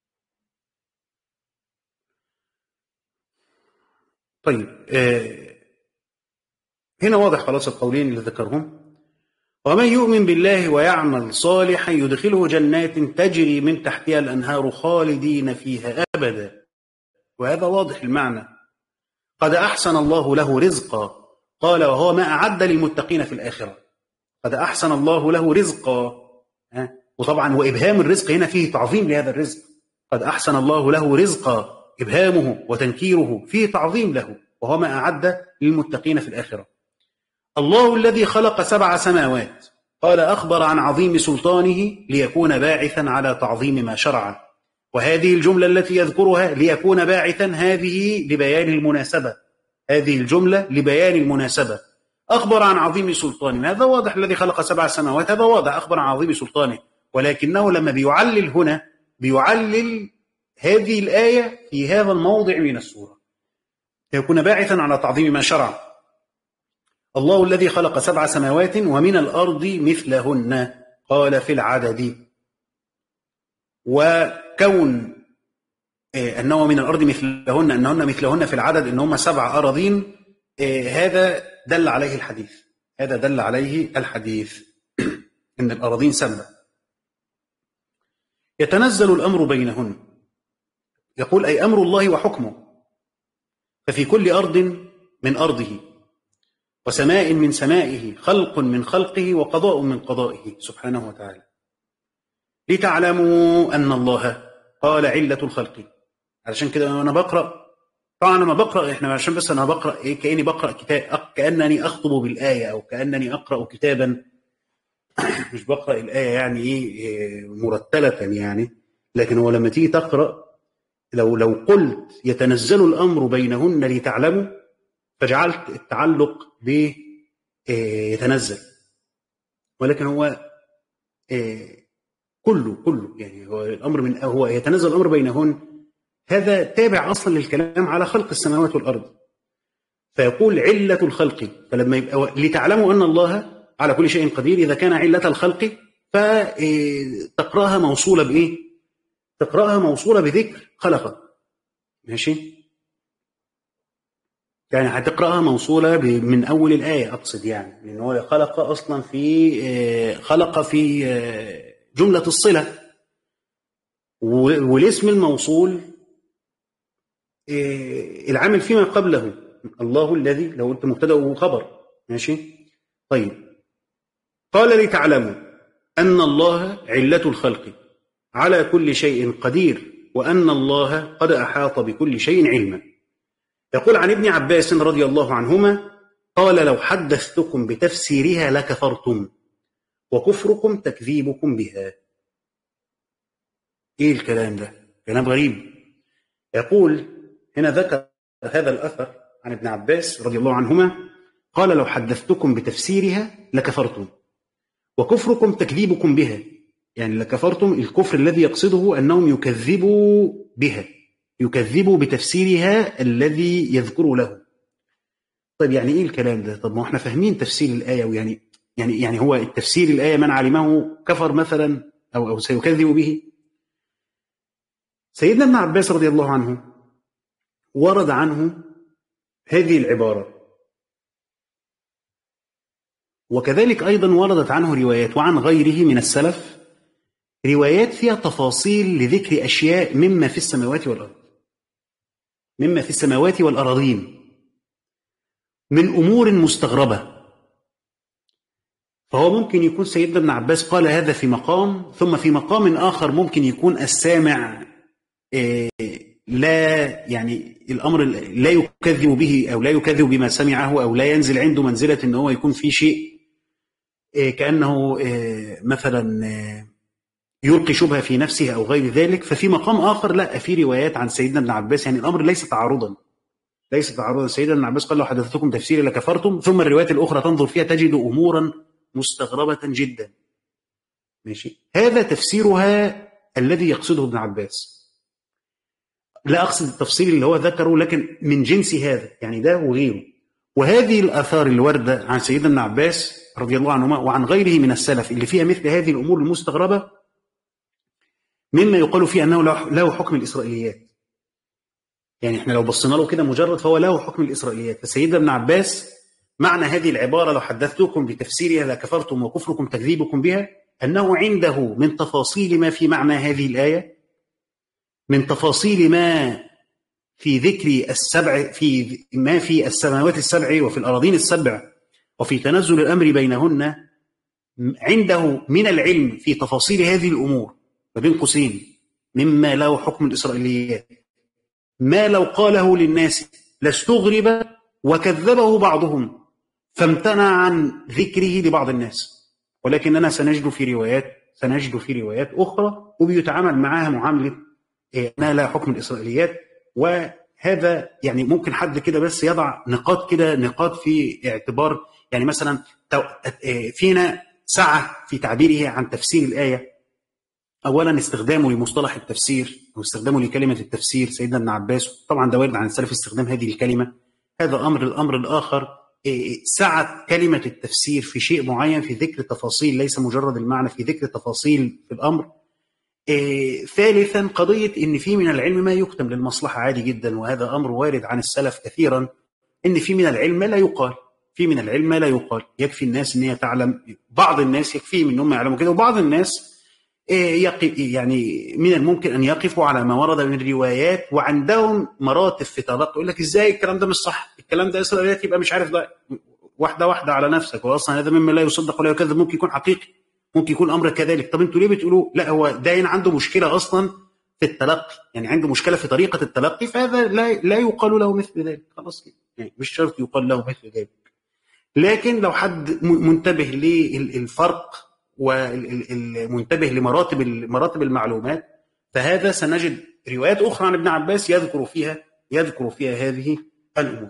طيب آه هنا واضح خلاص القولين اللي ذكرهم ومن يؤمن بالله ويعمل صالحا يدخله جنات تجري من تحتها الأنهار خالدين فيها أبدا وهذا واضح المعنى قد أحسن الله له رزقا قال وهو ما أعد للمتقين في الآخرة قد أحسن الله له رزقا وطبعا وإبهام الرزق هنا فيه تعظيم لهذا الرزق قد أحسن الله له رزقا إبهامه وتنكيره فيه تعظيم له وهو ما أعد للمتقين في الآخرة الله الذي خلق سبع سماوات قال أخبر عن عظيم سلطانه ليكون باعثا على تعظيم ما شرع وهذه الجملة التي يذكرها ليكون باعثا هذه لبيان المناسبة هذه الجملة لبيان المناسبة أخبر عن عظيم سلطانه هذا واضح الذي خلق سبع سماوات هذا واضح أخبر عن عظيم سلطانه ولكنه لما بيعلل هنا بيعلل هذه الآية في هذا الموضع من السورة ليكون باعثا على تعظيم ما شرع الله الذي خلق سبع سماوات ومن الأرض مثلهن قال في العدد وكون أنه من الأرض مثلهن أنهن مثلهن في العدد أن هم سبع أراضين هذا دل عليه الحديث هذا دل عليه الحديث أن الأراضين سبع يتنزل الأمر بينهن يقول أي أمر الله وحكمه ففي كل أرض من أرضه وسماء من سمائه خلق من خلقه وقضاء من قضائه سبحانه وتعالى لتعلموا أن الله قال علة الخلق علشان كده أنا بقرأ طبعا لما بقرأ إحنا عشان بس أنا بقرأ إيه كأني بقرأ كتاب كأنني أخطب بالآية أو كأنني أقرأ كتابا مش بقرأ الآية يعني إيه مرتلة يعني لكن هو لما تيجي تقرأ لو لو قلت يتنزل الأمر بينهن لتعلموا فجعلت التعلق ب يتنزل ولكن هو كله كله يعني هو الامر من هو يتنزل الامر بينهن هذا تابع اصلا للكلام على خلق السماوات والارض فيقول عله الخلق فلما يبقى لتعلموا ان الله على كل شيء قدير اذا كان عله الخلق فتقراها موصوله بايه؟ تقراها موصوله بذكر خلق ماشي؟ يعني هتقراها موصوله من اول الايه اقصد يعني لان هو خلق اصلا في خلق في جمله الصله والاسم الموصول العامل فيما قبله الله الذي لو قلت مبتدا وخبر ماشي طيب قال لتعلموا ان الله عله الخلق على كل شيء قدير وان الله قد احاط بكل شيء علما يقول عن ابن عباس رضي الله عنهما قال لو حدثتكم بتفسيرها لكفرتم وكفركم تكذيبكم بها ايه الكلام ده كلام غريب يقول هنا ذكر هذا الاثر عن ابن عباس رضي الله عنهما قال لو حدثتكم بتفسيرها لكفرتم وكفركم تكذيبكم بها يعني لكفرتم الكفر الذي يقصده انهم يكذبوا بها يكذبوا بتفسيرها الذي يذكر له طيب يعني ايه الكلام ده طب ما احنا فاهمين تفسير الايه ويعني يعني يعني هو التفسير الايه من علمه كفر مثلا او او سيكذب به سيدنا ابن عباس رضي الله عنه ورد عنه هذه العباره وكذلك ايضا وردت عنه روايات وعن غيره من السلف روايات فيها تفاصيل لذكر اشياء مما في السماوات والارض مما في السماوات والاراضين من امور مستغربه فهو ممكن يكون سيدنا ابن عباس قال هذا في مقام ثم في مقام اخر ممكن يكون السامع لا يعني الامر لا يكذب به او لا يكذب بما سمعه او لا ينزل عنده منزله ان هو يكون في شيء كانه مثلا يلقي شبهه في نفسه او غير ذلك ففي مقام اخر لا في روايات عن سيدنا ابن عباس يعني الامر ليس تعارضا ليس تعارضا سيدنا ابن عباس قال لو حدثتكم تفسيري لكفرتم ثم الروايات الاخرى تنظر فيها تجد امورا مستغربه جدا ماشي هذا تفسيرها الذي يقصده ابن عباس لا اقصد التفصيل اللي هو ذكره لكن من جنس هذا يعني ده وغيره وهذه الاثار الوارده عن سيدنا ابن عباس رضي الله عنهما وعن غيره من السلف اللي فيها مثل هذه الامور المستغربه مما يقال فيه انه له حكم الاسرائيليات يعني احنا لو بصينا له كده مجرد فهو له حكم الاسرائيليات فسيدنا ابن عباس معنى هذه العباره لو حدثتكم بتفسيرها لكفرتم وكفركم تكذيبكم بها انه عنده من تفاصيل ما في معنى هذه الايه من تفاصيل ما في ذكر السبع في ما في السماوات السبع وفي الاراضين السبع وفي تنزل الامر بينهن عنده من العلم في تفاصيل هذه الامور ما بين قوسين مما له حكم الاسرائيليات ما لو قاله للناس لاستغرب وكذبه بعضهم فامتنع عن ذكره لبعض الناس ولكننا سنجد في روايات سنجد في روايات اخرى وبيتعامل معها معامله ما لا حكم الاسرائيليات وهذا يعني ممكن حد كده بس يضع نقاط كده نقاط في اعتبار يعني مثلا تو- آه، فينا سعة في تعبيره عن تفسير الآية أولا استخدامه لمصطلح التفسير واستخدامه لكلمة التفسير سيدنا ابن عباس طبعا ده وارد عن السلف استخدام هذه الكلمة هذا أمر الأمر الآخر آه، سعة كلمة التفسير في شيء معين في ذكر تفاصيل ليس مجرد المعنى في ذكر تفاصيل في الأمر آه، ثالثا قضية إن في من العلم ما يكتم للمصلحة عادي جدا وهذا أمر وارد عن السلف كثيرا إن في من العلم ما لا يقال في من العلم ما لا يقال يكفي الناس إن هي تعلم بعض الناس يكفيهم إنهم يعلموا كده وبعض الناس آه، يقف يعني من الممكن أن يقفوا على ما ورد من روايات وعندهم مراتب في تلقي يقول لك إزاي الكلام ده مش صح الكلام ده يصل إليك يبقى مش عارف ده واحدة واحدة على نفسك وأصلا هذا مما لا يصدق ولا يكذب ممكن يكون حقيقي ممكن يكون امر كذلك طب انتوا ليه بتقولوا لا هو داين عنده مشكله اصلا في التلقي يعني عنده مشكله في طريقه التلقي فهذا لا لا يقال له مثل ذلك خلاص كده يعني مش شرط يقال له مثل ذلك لكن لو حد م- منتبه للفرق ومنتبه لمراتب مراتب المعلومات فهذا سنجد روايات اخرى عن ابن عباس يذكر فيها يذكر فيها هذه الامور